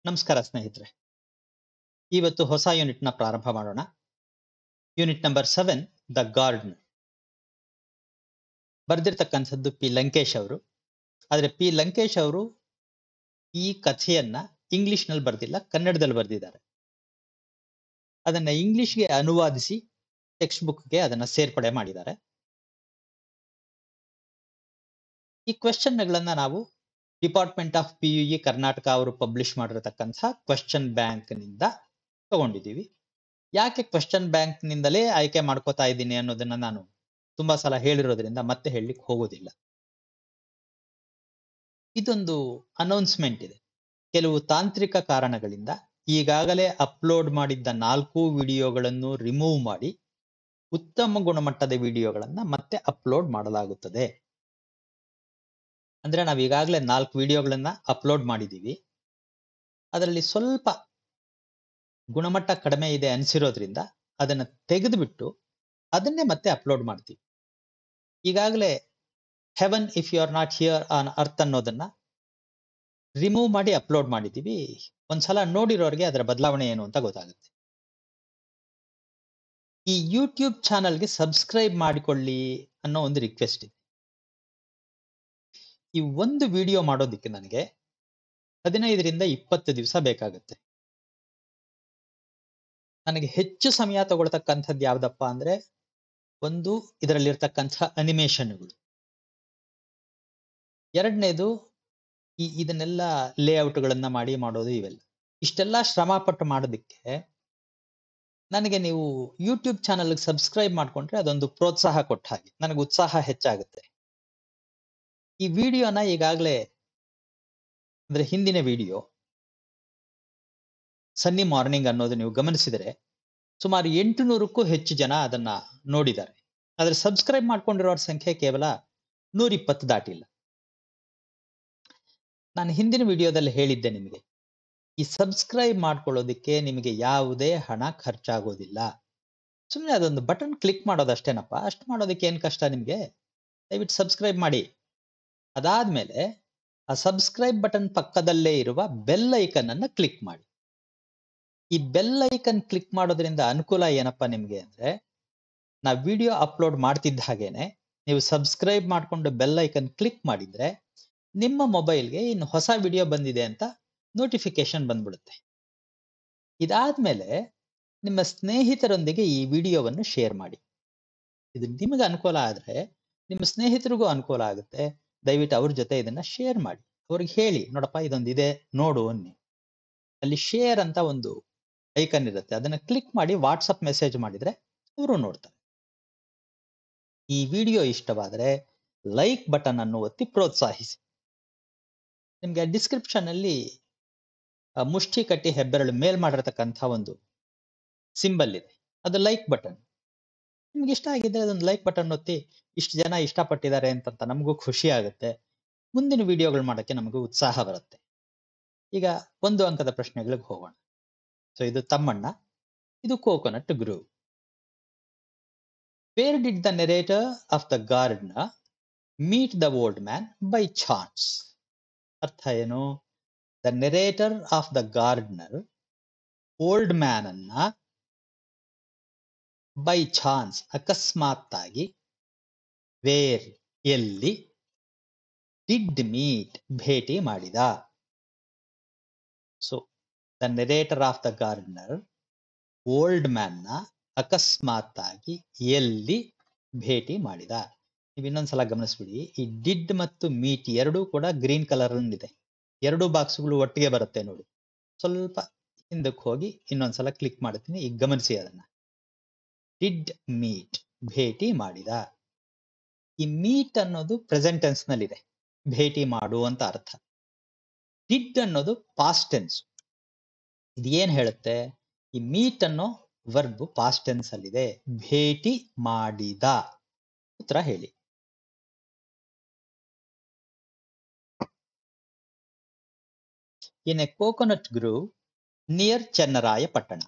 ನಮಸ್ಕಾರ ಸ್ನೇಹಿತರೆ ಇವತ್ತು ಹೊಸ ಯೂನಿಟ್ ನ ಪ್ರಾರಂಭ ಮಾಡೋಣ unit number seven the garden ಬರೆದಿರ್ತಕ್ಕಂಥದ್ದು ಪಿ ಲಂಕೇಶ್ ಅವರು ಆದ್ರೆ ಪಿ ಲಂಕೇಶ್ ಅವರು ಈ ಕಥೆಯನ್ನ ಇಂಗ್ಲಿಷ್ ನಲ್ಲಿ ಬರೆದಿಲ್ಲ ಕನ್ನಡದಲ್ಲಿ ಬರೆದಿದ್ದಾರೆ ಅದನ್ನ ಇಂಗ್ಲಿಷ್ಗೆ ಅನುವಾದಿಸಿ ಟೆಕ್ಸ್ಟ್ ಬುಕ್ಗೆ ಅದನ್ನ ಸೇರ್ಪಡೆ ಮಾಡಿದ್ದಾರೆ ಈ ಕ್ವೆಶ್ಚನ್ಗಳನ್ನ ನಾವು department of P U E Karnataka ಅವರು ಪಬ್ಲಿಷ್ ಮಾಡಿರತಕ್ಕಂಥ ಕ್ವೆಶ್ಚನ್ ಬ್ಯಾಂಕ್ ನಿಂದ ತಗೊಂಡಿದ್ದೀವಿ ಯಾಕೆ ಕ್ವೆಶ್ಚನ್ ಬ್ಯಾಂಕ್ ನಿಂದಲೇ ಆಯ್ಕೆ ಮಾಡ್ಕೋತಾ ಇದ್ದೀನಿ ಅನ್ನೋದನ್ನ ನಾನು ತುಂಬಾ ಸಲ ಹೇಳಿರೋದ್ರಿಂದ ಮತ್ತೆ ಹೇಳಲಿಕ್ಕೆ ಹೋಗೋದಿಲ್ಲ ಇದೊಂದು ಅನೌನ್ಸ್ಮೆಂಟ್ ಇದೆ ಕೆಲವು ತಾಂತ್ರಿಕ ಕಾರಣಗಳಿಂದ ಈಗಾಗಲೇ ಅಪ್ಲೋಡ್ ಮಾಡಿದ್ದ ನಾಲ್ಕು ವಿಡಿಯೋಗಳನ್ನು ರಿಮೂವ್ ಮಾಡಿ ಉತ್ತಮ ಗುಣಮಟ್ಟದ ವಿಡಿಯೋಗಳನ್ನ ಮತ್ತೆ ಅಪ್ಲೋಡ್ ಮಾಡಲಾಗುತ್ತದೆ ಅಂದ್ರೆ ನಾವು ಈಗಾಗಲೇ ನಾಲ್ಕು ವಿಡಿಯೋಗಳನ್ನ ಅಪ್ಲೋಡ್ ಮಾಡಿದೀವಿ ಅದರಲ್ಲಿ ಸ್ವಲ್ಪ ಗುಣಮಟ್ಟ ಕಡಿಮೆ ಇದೆ ಅನಿಸಿರೋದ್ರಿಂದ ಅದನ್ನ ತೆಗೆದುಬಿಟ್ಟು ಅದನ್ನೇ ಮತ್ತೆ ಅಪ್ಲೋಡ್ ಮಾಡ್ತೀವಿ ಈಗಾಗಲೇ heaven if you are not here on earth ಅನ್ನೋದನ್ನ ರಿಮೂವ್ ಮಾಡಿ ಅಪ್ಲೋಡ್ ಮಾಡಿದೀವಿ ಒಂದ್ಸಲ ನೋಡಿರೋರಿಗೆ ಅದರ ಬದಲಾವಣೆ ಏನು ಅಂತ ಗೊತ್ತಾಗುತ್ತೆ ಈ ಯೂಟ್ಯೂಬ್ ಚಾನಲ್ಗೆ ಸಬ್ಸ್ಕ್ರೈಬ್ ಮಾಡಿಕೊಳ್ಳಿ ಅನ್ನೋ ಒಂದು ರಿಕ್ವೆಸ್ಟ್ ಇದೆ ಈ ಒಂದು ವಿಡಿಯೋ ಮಾಡೋದಿಕ್ಕೆ ನನಗೆ ಹದಿನೈದರಿಂದ ಇಪ್ಪತ್ತು ದಿವಸ ಬೇಕಾಗುತ್ತೆ ನನಗೆ ಹೆಚ್ಚು ಸಮಯ ತಗೊಳ್ತಕ್ಕಂಥದ್ದು ಯಾವ್ದಪ್ಪ ಅಂದ್ರೆ ಒಂದು ಇದರಲ್ಲಿರ್ತಕ್ಕಂಥ ಅನಿಮೇಷನ್ಗಳು ಎರಡನೇದು ಈ ಇದನ್ನೆಲ್ಲ ಲೇಔಟ್ಗಳನ್ನ ಮಾಡಿ ಮಾಡೋದು ಇವೆಲ್ಲ ಇಷ್ಟೆಲ್ಲ ಶ್ರಮ ಪಟ್ಟು ಮಾಡೋದಿಕ್ಕೆ ನನಗೆ ನೀವು ಯೂಟ್ಯೂಬ್ ಚಾನಲ್ಗೆ ಸಬ್ಸ್ಕ್ರೈಬ್ ಮಾಡ್ಕೊಂಡ್ರೆ ಅದೊಂದು ಪ್ರೋತ್ಸಾಹ ಕೊಟ್ಟ ಹಾಗೆ ನನಗೆ ಉತ್ಸಾಹ ಹೆಚ್ಚಾಗುತ್ತೆ ಈ ವಿಡಿಯೋನ ಈಗಾಗಲೇ ಅಂದ್ರೆ ಹಿಂದಿನ ವಿಡಿಯೋ ಸನ್ನಿ ಮಾರ್ನಿಂಗ್ ಅನ್ನೋದು ನೀವು ಗಮನಿಸಿದರೆ ಸುಮಾರು ಎಂಟು ನೂರಕ್ಕೂ ಹೆಚ್ಚು ಜನ ಅದನ್ನ ನೋಡಿದ್ದಾರೆ ಆದ್ರೆ ಸಬ್ಸ್ಕ್ರೈಬ್ ಮಾಡ್ಕೊಂಡಿರೋರ ಸಂಖ್ಯೆ ಕೇವಲ ನೂರಿಪ್ಪತ್ತು ದಾಟಿಲ್ಲ ನಾನು ಹಿಂದಿನ ವಿಡಿಯೋದಲ್ಲಿ ಹೇಳಿದ್ದೆ ನಿಮಗೆ ಈ ಸಬ್ಸ್ಕ್ರೈಬ್ ಮಾಡ್ಕೊಳ್ಳೋದಕ್ಕೆ ನಿಮಗೆ ಯಾವುದೇ ಹಣ ಖರ್ಚಾಗೋದಿಲ್ಲ ಸುಮ್ಮನೆ ಅದೊಂದು ಬಟನ್ ಕ್ಲಿಕ್ ಮಾಡೋದಷ್ಟೇನಪ್ಪ ಅಷ್ಟು ಮಾಡೋದಕ್ಕೆ ಏನ್ ಕಷ್ಟ ನಿಮಗೆ ದಯವಿಟ್ಟು ಸಬ್ಸ್ಕ್ರೈಬ್ ಮಾಡಿ ಅದಾದ್ಮೇಲೆ ಆ ಸಬ್ಸ್ಕ್ರೈಬ್ ಬಟನ್ ಪಕ್ಕದಲ್ಲೇ ಇರುವ ಬೆಲ್ ಐಕನ್ ಅನ್ನ ಕ್ಲಿಕ್ ಮಾಡಿ ಈ ಬೆಲ್ ಐಕನ್ ಕ್ಲಿಕ್ ಮಾಡೋದ್ರಿಂದ ಅನುಕೂಲ ಏನಪ್ಪಾ ನಿಮ್ಗೆ ಅಂದ್ರೆ ನಾವು ವಿಡಿಯೋ ಅಪ್ಲೋಡ್ ಮಾಡ್ತಿದ್ದ ಹಾಗೇನೆ ನೀವು ಸಬ್ಸ್ಕ್ರೈಬ್ ಮಾಡ್ಕೊಂಡು ಬೆಲ್ ಐಕನ್ ಕ್ಲಿಕ್ ಮಾಡಿದ್ರೆ ನಿಮ್ಮ ಮೊಬೈಲ್ಗೆ ಇನ್ನು ಹೊಸ ವಿಡಿಯೋ ಬಂದಿದೆ ಅಂತ ನೋಟಿಫಿಕೇಶನ್ ಬಂದ್ಬಿಡುತ್ತೆ ಇದಾದ್ಮೇಲೆ ನಿಮ್ಮ ಸ್ನೇಹಿತರೊಂದಿಗೆ ಈ ವಿಡಿಯೋವನ್ನು ಶೇರ್ ಮಾಡಿ ಇದು ನಿಮಗೆ ಅನುಕೂಲ ಆದ್ರೆ ನಿಮ್ಮ ಸ್ನೇಹಿತರಿಗೂ ಅನುಕೂಲ ಆಗುತ್ತೆ ದಯವಿಟ್ಟು ಅವ್ರ ಜೊತೆ ಇದನ್ನ ಶೇರ್ ಮಾಡಿ ಅವ್ರಿಗೆ ಹೇಳಿ ನೋಡಪ್ಪ ಇದೊಂದು ಇದೆ ನೋಡು ಅನ್ನಿ ಅಲ್ಲಿ ಶೇರ್ ಅಂತ ಒಂದು ಐಕನ್ ಇರುತ್ತೆ ಅದನ್ನ ಕ್ಲಿಕ್ ಮಾಡಿ ವಾಟ್ಸಪ್ ಮೆಸೇಜ್ ಮಾಡಿದ್ರೆ ಅವರು ನೋಡ್ತಾರೆ ಈ ವಿಡಿಯೋ ಇಷ್ಟವಾದ್ರೆ ಲೈಕ್ ಬಟನ್ ಅನ್ನು ಒತ್ತಿ ಪ್ರೋತ್ಸಾಹಿಸಿ ನಿಮ್ಗೆ ಡಿಸ್ಕ್ರಿಪ್ಷನ್ ಅಲ್ಲಿ ಮುಷ್ಟಿ ಕಟ್ಟಿ ಹೆಬ್ಬೆರಳು ಮೇಲ್ ಮಾಡಿರ್ತಕ್ಕಂಥ ಒಂದು ಸಿಂಬಲ್ ಇದೆ ಅದು ಲೈಕ್ ಬಟನ್ ನಿಮ್ಗೆ ಇಷ್ಟ ಆಗಿದ್ರೆ ಅದೊಂದು ಲೈಕ್ ಬಟನ್ ಒತ್ತಿ ಇಷ್ಟು ಜನ ಇಷ್ಟಪಟ್ಟಿದ್ದಾರೆ ಅಂತ ನಮಗೂ ಖುಷಿ ಆಗುತ್ತೆ ಮುಂದಿನ ವಿಡಿಯೋಗಳು ಮಾಡೋಕ್ಕೆ ನಮಗೂ ಉತ್ಸಾಹ ಬರುತ್ತೆ ಈಗ ಒಂದು ಅಂಕದ ಪ್ರಶ್ನೆಗಳಿಗೆ ಹೋಗೋಣ ಸೊ ಇದು ತಮ್ಮಣ್ಣ ಇದು coconut grove where did the narrator of the garden meet the old man by chance ಅರ್ಥ ಏನು the narrator of the gardener old man ಅನ್ನ ಬೈ ಚಾನ್ಸ್ ಅಕಸ್ಮಾತ್ತಾಗಿ ವೇರ್ ಎಲ್ಲಿ ಡಿಡ್ ಮೀಟ್ ಭೇಟಿ ಮಾಡಿದ so the narrator of the gardener old man ನ ಅಕಸ್ಮಾತ್ತಾಗಿ ಎಲ್ಲಿ ಭೇಟಿ ಮಾಡಿದ ನೀವು ಇನ್ನೊಂದ್ಸಲ ಗಮನಿಸ್ಬಿಡಿ ಈ ಡಿಡ್ ಮತ್ತು ಮೀಟ್ ಎರಡೂ ಕೂಡ ಗ್ರೀನ್ ಕಲರ್ ಇದೆ ಎರಡು ಬಾಕ್ಸ್ಗಳು ಒಟ್ಟಿಗೆ ಬರುತ್ತೆ ನೋಡಿ ಸ್ವಲ್ಪ ಹಿಂದಕ್ಕೆ ಹೋಗಿ ಇನ್ನೊಂದ್ಸಲ ಕ್ಲಿಕ್ ಮಾಡ್ತೀನಿ ಈಗ ಗಮನಿಸಿ ಅದನ್ನ ಡಿಡ್ ಮೀಟ್ ಭೇಟಿ ಮಾಡಿದ ಈ ಮೀಟ್ ಅನ್ನೋದು ಪ್ರೆಸೆಂಟ್ ಟೆನ್ಸ್ ನಲ್ಲಿದೆ ಭೇಟಿ ಮಾಡು ಅಂತ ಅರ್ಥ ಡಿಡ್ ಅನ್ನೋದು ಪಾಸ್ಟ್ ಟೆನ್ಸ್ ಇದು ಏನ್ ಹೇಳುತ್ತೆ ಈ ಮೀಟ್ ಅನ್ನೋ ವರ್ಬ್ ಪಾಸ್ಟ್ ಟೆನ್ಸ್ ಅಲ್ಲಿದೆ ಭೇಟಿ ಮಾಡಿದ ಉತ್ತರ ಹೇಳಿ in a coconut grove near Channarayapatna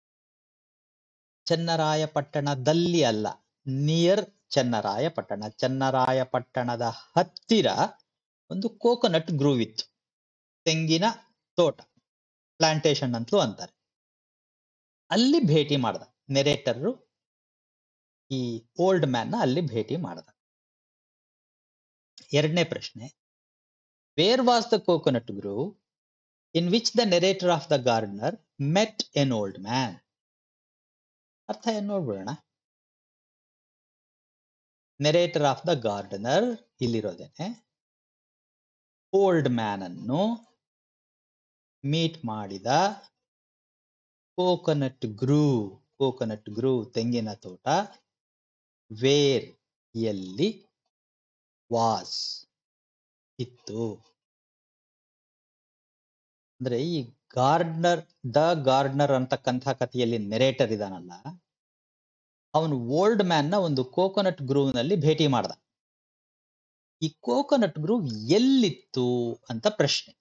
ಚೆನ್ನರಾಯಪಟ್ಟಣದಲ್ಲಿ ಅಲ್ಲ ನಿಯರ್ ಚೆನ್ನರಾಯಪಟ್ಟಣ ಚೆನ್ನರಾಯಪಟ್ಟಣದ ಹತ್ತಿರ ಒಂದು ಕೋಕೋನಟ್ ಗ್ರೂವ್ ಇತ್ತು ತೆಂಗಿನ ತೋಟ ಪ್ಲಾಂಟೇಶನ್ ಅಂತಲೂ ಅಂತಾರೆ ಅಲ್ಲಿ ಭೇಟಿ ಮಾಡ್ದ ನೆರೇಟರ್ ಈ ಓಲ್ಡ್ ಮ್ಯಾನ್ ನ ಅಲ್ಲಿ ಭೇಟಿ ಮಾಡ್ದ ಎರಡನೇ ಪ್ರಶ್ನೆ where was the coconut grove in which the narrator of the gardener met an old man ಅರ್ಥ ಏನ್ ನೋಡ್ಬಿಡೋಣ ನೆರೇಟರ್ ಆಫ್ ದ ಗಾರ್ಡನರ್ ಇಲ್ಲಿರೋದೇನೆ ಓಲ್ಡ್ ಮ್ಯಾನ್ ಅನ್ನು ಮೀಟ್ ಮಾಡಿದ ಕೋಕೋನಟ್ ಗ್ರೂ ಕೋಕೋನಟ್ ಗ್ರೂ ತೆಂಗಿನ ತೋಟ ವೇರ್ ಎಲ್ಲಿ ವಾಸ್ ಇತ್ತು ಅಂದ್ರೆ ಈ ಗಾರ್ಡ್ನರ್ ದ ಗಾರ್ಡ್ನರ್ ಅಂತಕ್ಕಂಥ ಕಥೆಯಲ್ಲಿ ನೆರೇಟರ್ ಇದಾನಲ್ಲ ಅವನು ಓಲ್ಡ್ ಮ್ಯಾನ್ ನ ಒಂದು ಕೋಕೋನಟ್ ಗ್ರೂವ್ ನಲ್ಲಿ ಭೇಟಿ ಮಾಡ್ದ ಈ ಕೋಕೋನಟ್ ಗ್ರೂವ್ ಎಲ್ಲಿತ್ತು ಅಂತ ಪ್ರಶ್ನೆ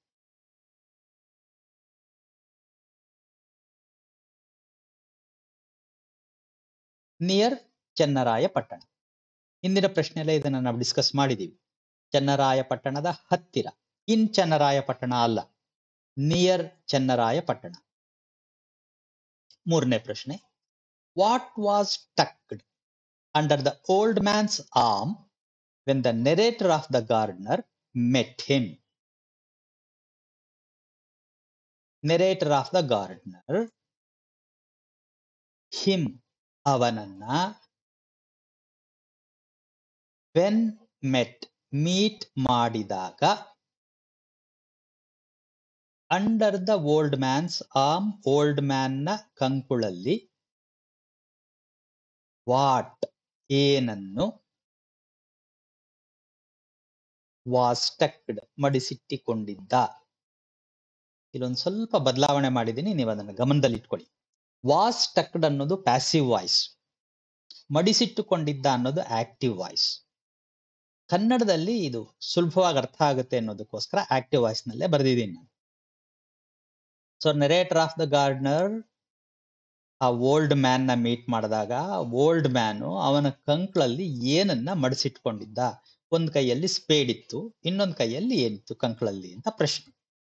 ನಿಯರ್ ಚೆನ್ನರಾಯಪಟ್ಟಣ ಹಿಂದಿನ ಪ್ರಶ್ನೆಯಲ್ಲೇ ಇದನ್ನ ನಾವು ಡಿಸ್ಕಸ್ ಮಾಡಿದೀವಿ ಚೆನ್ನರಾಯಪಟ್ಟಣದ ಹತ್ತಿರ ಇನ್ ಚೆನ್ನರಾಯಪಟ್ಟಣ ಅಲ್ಲ ನಿಯರ್ ಚೆನ್ನರಾಯಪಟ್ಟಣ ಮೂರನೇ ಪ್ರಶ್ನೆ what was tucked under the old man's arm when the narrator of the gardener met him narrator of the gardener him ಅವನನ್ನ ವೆನ್ ಮೆಟ್ ಮೀಟ್ ಮಾಡಿದಾಗ under the old man's arm old man ನ ಕಂಕುಳಲ್ಲಿ what ಏನನ್ನು was ಟಕ್ಡ್ ಮಡಿಸಿಟ್ಟಿಕೊಂಡಿದ್ದ ಇಲ್ಲೊಂದು ಸ್ವಲ್ಪ ಬದಲಾವಣೆ ಮಾಡಿದ್ದೀನಿ ನೀವು ಅದನ್ನು ಗಮನದಲ್ಲಿ ಇಟ್ಕೊಳ್ಳಿ ವಾಸ್ ಟಕ್ಡ್ ಅನ್ನೋದು ಪ್ಯಾಸಿವ್ ವಾಯ್ಸ್ ಮಡಿಸಿಟ್ಟುಕೊಂಡಿದ್ದ ಅನ್ನೋದು ಆಕ್ಟಿವ್ ವಾಯ್ಸ್ ಕನ್ನಡದಲ್ಲಿ ಇದು ಸುಲಭವಾಗಿ ಅರ್ಥ ಆಗುತ್ತೆ ಅನ್ನೋದಕ್ಕೋಸ್ಕರ ಆಕ್ಟಿವ್ ವಾಯ್ಸ್ ನಲ್ಲೇ ಬರೆದಿದ್ದೀನಿ ನಾನು so narrator of the gardener ಆ ಓಲ್ಡ್ ಮ್ಯಾನ್ ನ ಮೀಟ್ ಮಾಡಿದಾಗ ಓಲ್ಡ್ ಮ್ಯಾನು ಅವನ ಕಂಕ್ಳಲ್ಲಿ ಏನನ್ನ ಮಡಿಸಿಟ್ಕೊಂಡಿದ್ದ ಒಂದ್ ಕೈಯಲ್ಲಿ ಸ್ಪೇಡ್ ಇತ್ತು ಇನ್ನೊಂದ್ ಕೈಯಲ್ಲಿ ಏನಿತ್ತು ಕಂಕ್ಳಲ್ಲಿ ಅಂತ ಪ್ರಶ್ನೆ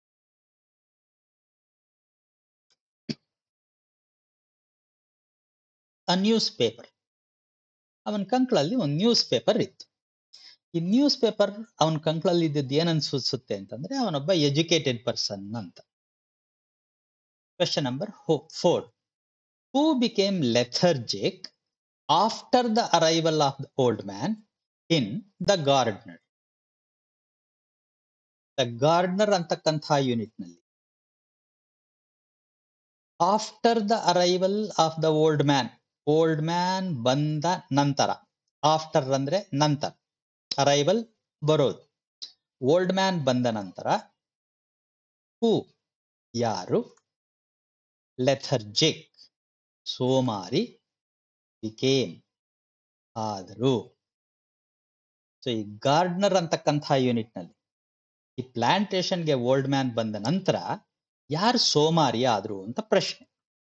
ಆ ನ್ಯೂಸ್ ಪೇಪರ್ ಅವನ ಕಂಕ್ಳಲ್ಲಿ ಒಂದು ನ್ಯೂಸ್ ಪೇಪರ್ ಇತ್ತು ಈ ನ್ಯೂಸ್ ಪೇಪರ್ ಅವನ ಕಂಕ್ಳಲ್ಲಿ ಇದ್ದದ್ದು ಏನನ್ ಸೂಚಿಸುತ್ತೆ ಅಂತಂದ್ರೆ ಅವನೊಬ್ಬ ಎಜುಕೇಟೆಡ್ ಪರ್ಸನ್ ಅಂತ question number four who became lethargic after the arrival of the old man in the gardener the gardener ಅಂತಕ್ಕಂಥ ಯೂನಿಟ್ ನಲ್ಲಿ after the arrival of the old man old man ಬಂದ ನಂತರ ಆಫ್ಟರ್ ಅಂದ್ರೆ ನಂತರ arrival ಬರೋದು old man ಬಂದ ನಂತರ who ಯಾರು ಲೆಥರ್ಜಿಕ್ ಸೋಮಾರಿ ಬಿಕೇಮ್ ಆದರು ಸೊ ಈ ಗಾರ್ಡ್ನರ್ ಅಂತಕ್ಕಂಥ ಯೂನಿಟ್ ನಲ್ಲಿ ಈ ಪ್ಲಾಂಟೇಶನ್ಗೆ ಓಲ್ಡ್ ಮ್ಯಾನ್ ಬಂದ ನಂತರ ಯಾರು ಸೋಮಾರಿ ಆದ್ರು ಅಂತ ಪ್ರಶ್ನೆ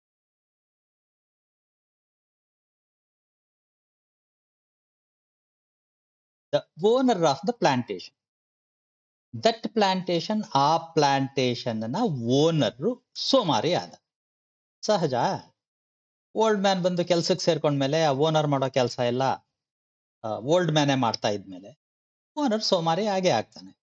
the owner of the plantation that plantation ಆ ಪ್ಲಾಂಟೇಶನ್ ನ ಓನರ್ ಸೋಮಾರಿ ಆದ ಸಹಜ ಓಲ್ಡ್ ಮ್ಯಾನ್ ಬಂದು ಕೆಲ್ಸಕ್ಕೆ ಸೇರ್ಕೊಂಡ್ಮೇಲೆ ಆ ಓನರ್ ಮಾಡೋ ಕೆಲಸ ಎಲ್ಲ ಓಲ್ಡ್ ಮ್ಯಾನೇ ಮಾಡ್ತಾ ಇದ್ಮೇಲೆ ಓನರ್ ಸೋಮಾರಿ ಆಗೇ ಆಗ್ತಾನೆ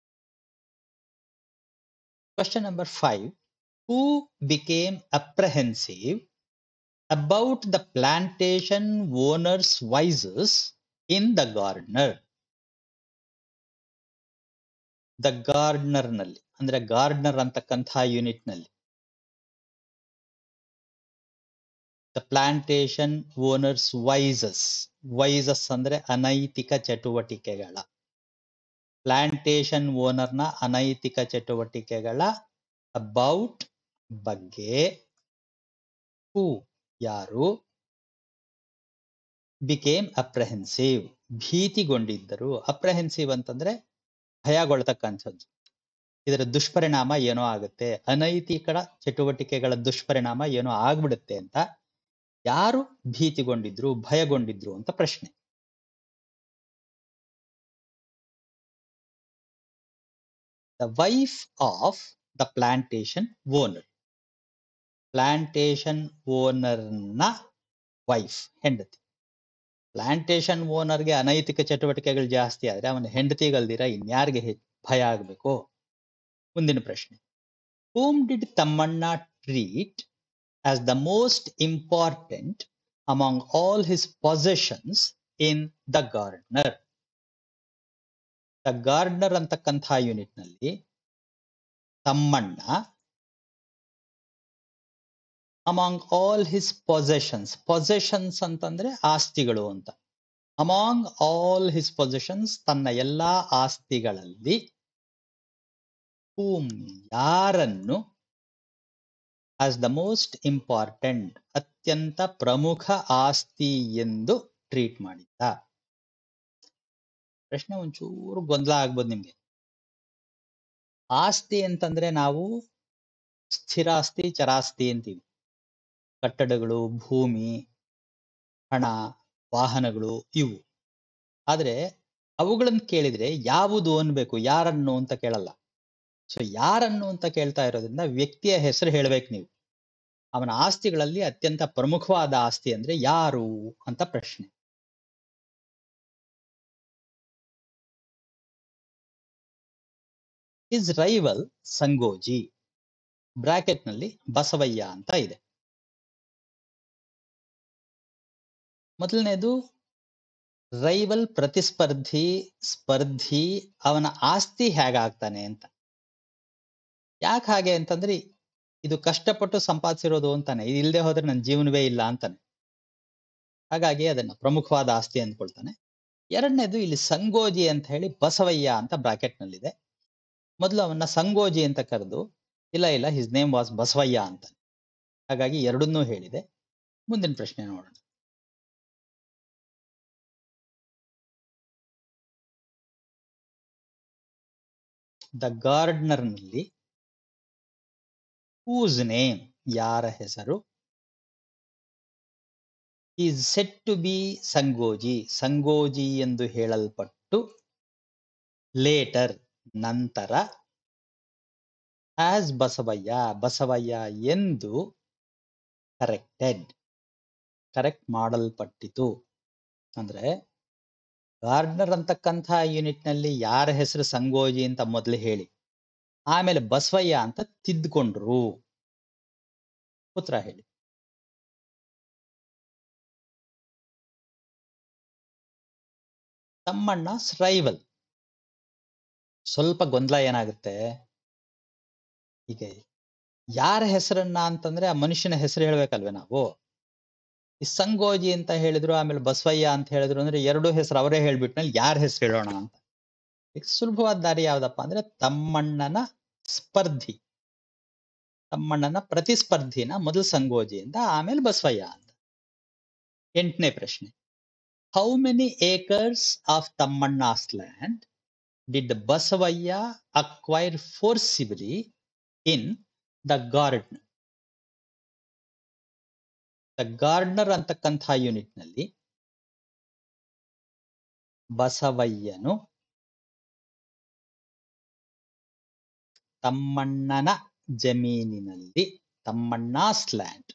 question number five who became apprehensive about the plantation owner's vices in the gardener the gardener ನಲ್ಲಿ ಅಂದ್ರೆ ಗಾರ್ಡ್ನರ್ ಅಂತಕ್ಕಂಥ ಯೂನಿಟ್ ನಲ್ಲಿ the plantation owner's vices vices ಅಂದ್ರೆ ಅನೈತಿಕ ಚಟುವಟಿಕೆಗಳ ಪ್ಲಾಂಟೇಶನ್ ಓನರ್ನ ಅನೈತಿಕ ಚಟುವಟಿಕೆಗಳ ಅಬೌಟ್ ಬಗ್ಗೆ ಹೂ ಯಾರು ಬಿಕೇಮ್ ಅಪ್ರಹೆನ್ಸಿವ್ ಭೀತಿಗೊಂಡಿದ್ದರು ಅಪ್ರಹೆನ್ಸಿವ್ ಅಂತಂದ್ರೆ ಭಯಗೊಳ್ತಕ್ಕಂಥದ್ದು ಇದರ ದುಷ್ಪರಿಣಾಮ ಏನೋ ಆಗುತ್ತೆ ಅನೈತಿಕ ಚಟುವಟಿಕೆಗಳ ದುಷ್ಪರಿಣಾಮ ಏನೋ ಆಗ್ಬಿಡುತ್ತೆ ಅಂತ ಯಾರು ಭೀತಿಗೊಂಡಿದ್ರು ಭಯಗೊಂಡಿದ್ರು ಅಂತ ಪ್ರಶ್ನೆ the wife of the plantation owner plantation ಓನರ್ನ ವೈಫ್ ಹೆಂಡತಿ ಪ್ಲಾಂಟೇಶನ್ ಓನರ್ಗೆ ಅನೈತಿಕ ಚಟುವಟಿಕೆಗಳು ಜಾಸ್ತಿ ಆದ್ರೆ ಅವನ ಹೆಂಡತಿಗಲ್ದಿರ ಇನ್ಯಾರಿಗೆ ಹೆ- ಭಯ ಆಗಬೇಕು ಮುಂದಿನ ಪ್ರಶ್ನೆ whom did Thammanna treat as the most important among all his possessions in the gardener the gardener ಅಂತಕ್ಕಂಥ ಯೂನಿಟ್ ನಲ್ಲಿ Thammanna among all his possessions possessions ಅಂತಂದ್ರೆ ಆಸ್ತಿಗಳು ಅಂತ ಅಮಾಂಗ್ ಆಲ್ ಹಿಸ್ ಪೊಸೆಷನ್ಸ್ ತನ್ನ ಎಲ್ಲಾ ಆಸ್ತಿಗಳಲ್ಲಿ ಹೂಮ್ ಯಾರನ್ನು ಆಸ್ ದ ಮೋಸ್ಟ್ ಇಂಪಾರ್ಟೆಂಟ್ ಅತ್ಯಂತ ಪ್ರಮುಖ ಆಸ್ತಿ ಎಂದು ಟ್ರೀಟ್ ಮಾಡಿದ್ದ ಪ್ರಶ್ನೆ ಒಂಚೂರು ಗೊಂದಲ ಆಗ್ಬೋದು ನಿಮ್ಗೆ ಆಸ್ತಿ ಅಂತಂದ್ರೆ ನಾವು ಸ್ಥಿರಾಸ್ತಿ ಚರಾಸ್ತಿ ಅಂತೀವಿ ಕಟ್ಟಡಗಳು ಭೂಮಿ ಹಣ ವಾಹನಗಳು ಇವು ಆದ್ರೆ ಅವುಗಳನ್ನು ಕೇಳಿದ್ರೆ ಯಾವುದು ಅನ್ಬೇಕು ಯಾರನ್ನು ಅಂತ ಕೇಳಲ್ಲ ಸೊ ಯಾರನ್ನು ಅಂತ ಕೇಳ್ತಾ ಇರೋದ್ರಿಂದ ವ್ಯಕ್ತಿಯ ಹೆಸರು ಹೇಳ್ಬೇಕು ನೀವು ಅವನ ಆಸ್ತಿಗಳಲ್ಲಿ ಅತ್ಯಂತ ಪ್ರಮುಖವಾದ ಆಸ್ತಿ ಅಂದ್ರೆ ಯಾರು ಅಂತ ಪ್ರಶ್ನೆ ಇಸ್ ರೈವಲ್ ಸಂಗೋಜಿ ಬ್ರಾಕೆಟ್ ನಲ್ಲಿ ಬಸವಯ್ಯ ಅಂತ ಇದೆ ಮೊದಲನೇದು ರೈವಲ್ ಪ್ರತಿಸ್ಪರ್ಧಿ ಸ್ಪರ್ಧಿ ಅವನ ಆಸ್ತಿ ಹೇಗಾಗ್ತಾನೆ ಅಂತ ಯಾಕೆ ಹಾಗೆ ಅಂತಂದ್ರೆ ಇದು ಕಷ್ಟಪಟ್ಟು ಸಂಪಾದಿಸಿರೋದು ಅಂತಾನೆ ಇದು ಇಲ್ಲದೆ ಹೋದ್ರೆ ನನ್ನ ಜೀವನವೇ ಇಲ್ಲ ಅಂತಾನೆ ಹಾಗಾಗಿ ಅದನ್ನ ಪ್ರಮುಖವಾದ ಆಸ್ತಿ ಅಂದ್ಕೊಳ್ತಾನೆ ಎರಡನೇದು ಇಲ್ಲಿ ಸಂಗೋಜಿ ಅಂತ ಹೇಳಿ ಬಸವಯ್ಯ ಅಂತ ಬ್ರಾಕೆಟ್ ನಲ್ಲಿದೆ ಮೊದಲು ಅವನ್ನ ಸಂಗೋಜಿ ಅಂತ ಕರೆದು ಇಲ್ಲ ಇಲ್ಲ ಹಿಸ್ ನೇಮ್ ವಾಸ್ ಬಸವಯ್ಯ ಅಂತ ಹಾಗಾಗಿ ಎರಡನ್ನೂ ಹೇಳಿದೆ ಮುಂದಿನ ಪ್ರಶ್ನೆ ನೋಡೋಣ ದ ಗಾರ್ಡ್ನರ್ ನಲ್ಲಿ ಹೂಸ್ ನೇಮ್ ಯಾರ ಹೆಸರು is set to be Sangoji Sangoji ಎಂದು ಹೇಳಲ್ಪಟ್ಟು ಲೇಟರ್ ನಂತರ ಆಸ್ ಬಸವಯ್ಯ ಬಸವಯ್ಯ ಎಂದು ಕರೆಕ್ಟೆಡ್ ಕರೆಕ್ಟ್ ಮಾಡಲ್ಪಟ್ಟಿತು ಅಂದ್ರೆ ಗಾರ್ಡ್ನರ್ ಅಂತಕ್ಕಂಥ ಯೂನಿಟ್ ನಲ್ಲಿ ಯಾರ ಹೆಸರು ಸಂಗೋಜಿ ಅಂತ ಮೊದಲು ಹೇಳಿ ಆಮೇಲೆ ಬಸವಯ್ಯ ಅಂತ ತಿದ್ದುಕೊಂಡ್ರು ಉತ್ತರ ಹೇಳಿ ತಮ್ಮಣ್ಣ ರೈವಲ್ ಸ್ವಲ್ಪ ಗೊಂದಲ ಏನಾಗುತ್ತೆ ಈಗ ಯಾರ ಹೆಸರನ್ನ ಅಂತಂದ್ರೆ ಆ ಮನುಷ್ಯನ ಹೆಸರು ಹೇಳ್ಬೇಕಲ್ವೇ ನಾವು ಈ ಸಂಗೋಜಿ ಅಂತ ಹೇಳಿದ್ರು ಆಮೇಲೆ ಬಸವಯ್ಯ ಅಂತ ಹೇಳಿದ್ರು ಅಂದ್ರೆ ಎರಡು ಹೆಸರು ಅವರೇ ಹೇಳ್ಬಿಟ್ಮೇಲೆ ಯಾರ ಹೆಸರು ಹೇಳೋಣ ಅಂತ ಈಗ ಸುಲಭವಾದ ದಾರಿ ಯಾವ್ದಪ್ಪ ಅಂದ್ರೆ ತಮ್ಮಣ್ಣನ ಸ್ಪರ್ಧಿ ತಮ್ಮಣ್ಣನ ಪ್ರತಿಸ್ಪರ್ಧಿನ ಮೊದಲು ಸಂಗೋಜಿ ಅಂತ ಆಮೇಲೆ ಬಸವಯ್ಯ ಅಂತ ಎಂಟನೇ ಪ್ರಶ್ನೆ how many acres of Thammanna's land did Basavayya acquire forcibly in the garden the gardener ಅಂತಕ್ಕಂಥ ಯೂನಿಟ್ ನಲ್ಲಿ ಬಸವಯ್ಯನು ತಮ್ಮಣ್ಣನ ಜಮೀನಿನಲ್ಲಿ Thammanna's land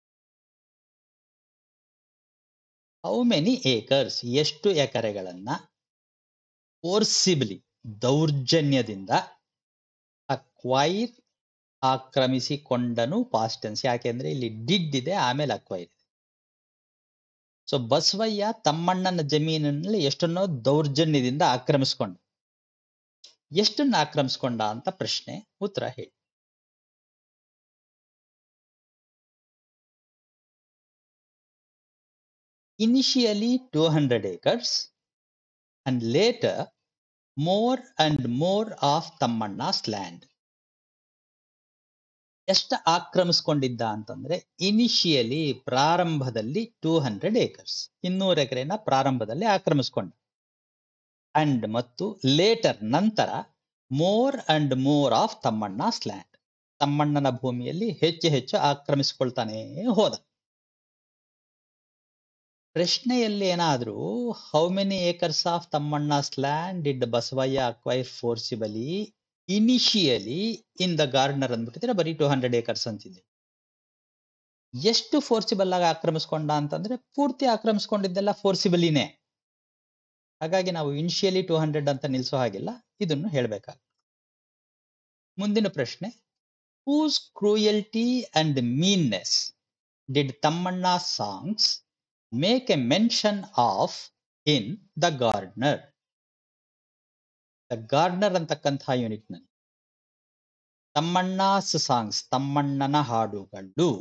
how many acres ಎಷ್ಟು ಎಕರೆಗಳನ್ನ ಫೋರ್ಸಿಬಲಿ ದೌರ್ಜನ್ಯದಿಂದ ಅಕ್ವೈರ್ ಆಕ್ರಮಿಸಿಕೊಂಡನು ಪಾಸ್ಟ್ ಟೆನ್ಸ್ ಯಾಕೆಂದ್ರೆ ಇಲ್ಲಿ ಡಿಡ್ ಇದೆ ಆಮೇಲೆ ಅಕ್ವೈರ್ ಇದೆ ಸೊ ಬಸವಯ್ಯ ತಮ್ಮಣ್ಣನ ಜಮೀನಿನಲ್ಲಿ ಎಷ್ಟನ್ನೋ ದೌರ್ಜನ್ಯದಿಂದ ಆಕ್ರಮಿಸ್ಕೊಂಡ ಎಷ್ಟನ್ನ ಆಕ್ರಮಿಸ್ಕೊಂಡ ಅಂತ ಪ್ರಶ್ನೆ ಉತ್ತರ ಹೇಳಿ initially two hundred acres and later more and more of Thammanna's land ಎಷ್ಟು ಆಕ್ರಮಿಸ್ಕೊಂಡಿದ್ದ ಅಂತಂದ್ರೆ ಇನಿಷಿಯಲಿ ಪ್ರಾರಂಭದಲ್ಲಿ ಟೂ ಹಂಡ್ರೆಡ್ ಏಕರ್ಸ್ ಇನ್ನೂರು ಎಕರೆನ ಪ್ರಾರಂಭದಲ್ಲಿ ಆಕ್ರಮಿಸ್ಕೊಂಡ ಅಂಡ್ ಮತ್ತು ಲೇಟರ್ ನಂತರ more and more of Thammanna's land ತಮ್ಮಣ್ಣನ ಭೂಮಿಯಲ್ಲಿ ಹೆಚ್ಚು ಹೆಚ್ಚು ಆಕ್ರಮಿಸಿಕೊಳ್ತಾನೆ ಹೋದ ಪ್ರಶ್ನೆಯಲ್ಲಿ ಏನಾದ್ರೂ how many acres of Thammanna's land did Basavayya acquire forcibly initially in the gardener ಅಂದ್ಬಿಟ್ಟಿದ್ರೆ ಬರೀ ಟೂ ಹಂಡ್ರೆಡ್ ಏಕರ್ಸ್ ಅಂತಿದೆ ಎಷ್ಟು ಫೋರ್ಸಿಬಲ್ ಆಗಿ ಆಕ್ರಮಿಸ್ಕೊಂಡ ಅಂತಂದ್ರೆ ಪೂರ್ತಿ ಆಕ್ರಮಿಸ್ಕೊಂಡಿದ್ದೆಲ್ಲ ಫೋರ್ಸಿಬಲಿನೇ ಹಾಗಾಗಿ ನಾವು ಇನಿಷಿಯಲಿ ಟೂ ಹಂಡ್ರೆಡ್ ಅಂತ ನಿಲ್ಸೋ ಹಾಗಿಲ್ಲ ಇದನ್ನು ಹೇಳ್ಬೇಕಾಗ ಮುಂದಿನ ಪ್ರಶ್ನೆ whose cruelty and meanness did Thammanna songs make a mention of in the gardener the gardener ಅಂತಕ್ಕಂತಹ ಯೂನಿಟ್ ನಲ್ಲಿ ತಮ್ಮಣ್ಣಾಸ್ ಸಾಂಗ್ಸ್ ತಮ್ಮಣ್ಣನ ಹಾಡುಗಳು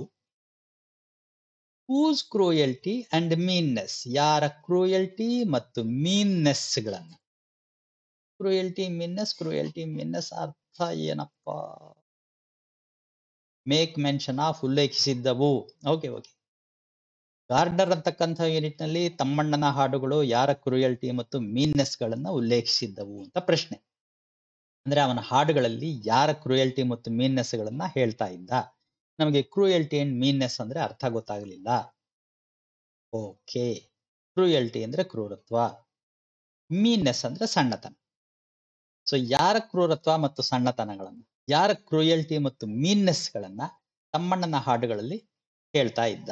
ಹೂಸ್ ಕ್ರೂಯಲ್ಟಿ ಅಂಡ್ ಮೀನ್ನೆಸ್ ಯಾರ ಕ್ರೂಯಲ್ಟಿ ಮತ್ತು ಮೀನ್ನೆಸ್ ಗಳನ್ನ ಕ್ರೂಯಲ್ಟಿ ಮೀನ್ನೆಸ್ ಕ್ರೂಯಲ್ಟಿ ಮೀನ್ನೆಸ್ ಅರ್ಥ ಏನಪ್ಪ ಮೇಕ್ ಮೆನ್ಷನ್ ಆಫ್ ಉಲ್ಲೇಖಿಸಿದ್ದವು ಓಕೆ ಓಕೆ ಗಾರ್ಡರ್ ಅಂತಕ್ಕಂಥ ಯೂನಿಟ್ ನಲ್ಲಿ ತಮ್ಮಣ್ಣನ ಹಾಡುಗಳು ಯಾರ ಕ್ರೂಯಲ್ಟಿ ಮತ್ತು ಮೀನ್ನೆಸ್ ಗಳನ್ನ ಉಲ್ಲೇಖಿಸಿದ್ದವು ಅಂತ ಪ್ರಶ್ನೆ ಅಂದ್ರೆ ಅವನ ಹಾಡುಗಳಲ್ಲಿ ಯಾರ ಕ್ರೂಯಲ್ಟಿ ಮತ್ತು ಮೀನ್ನೆಸ್ ಗಳನ್ನ ಹೇಳ್ತಾ ಇದ್ದ ನಮಗೆ ಕ್ರೂಯಲ್ಟಿ ಅಂಡ್ ಮೀನ್ನೆಸ್ ಅಂದ್ರೆ ಅರ್ಥ ಗೊತ್ತಾಗಲಿಲ್ಲ ಓಕೆ ಕ್ರೂಯಲ್ಟಿ ಅಂದ್ರೆ ಕ್ರೂರತ್ವ ಮೀನ್ನೆಸ್ ಅಂದ್ರೆ ಸಣ್ಣತನ ಸೊ ಯಾರ ಕ್ರೂರತ್ವ ಮತ್ತು ಸಣ್ಣತನಗಳನ್ನ ಯಾರ ಕ್ರೂಯಲ್ಟಿ ಮತ್ತು ಮೀನ್ನೆಸ್ ಗಳನ್ನ ತಮ್ಮಣ್ಣನ ಹಾಡುಗಳಲ್ಲಿ ಹೇಳ್ತಾ ಇದ್ದ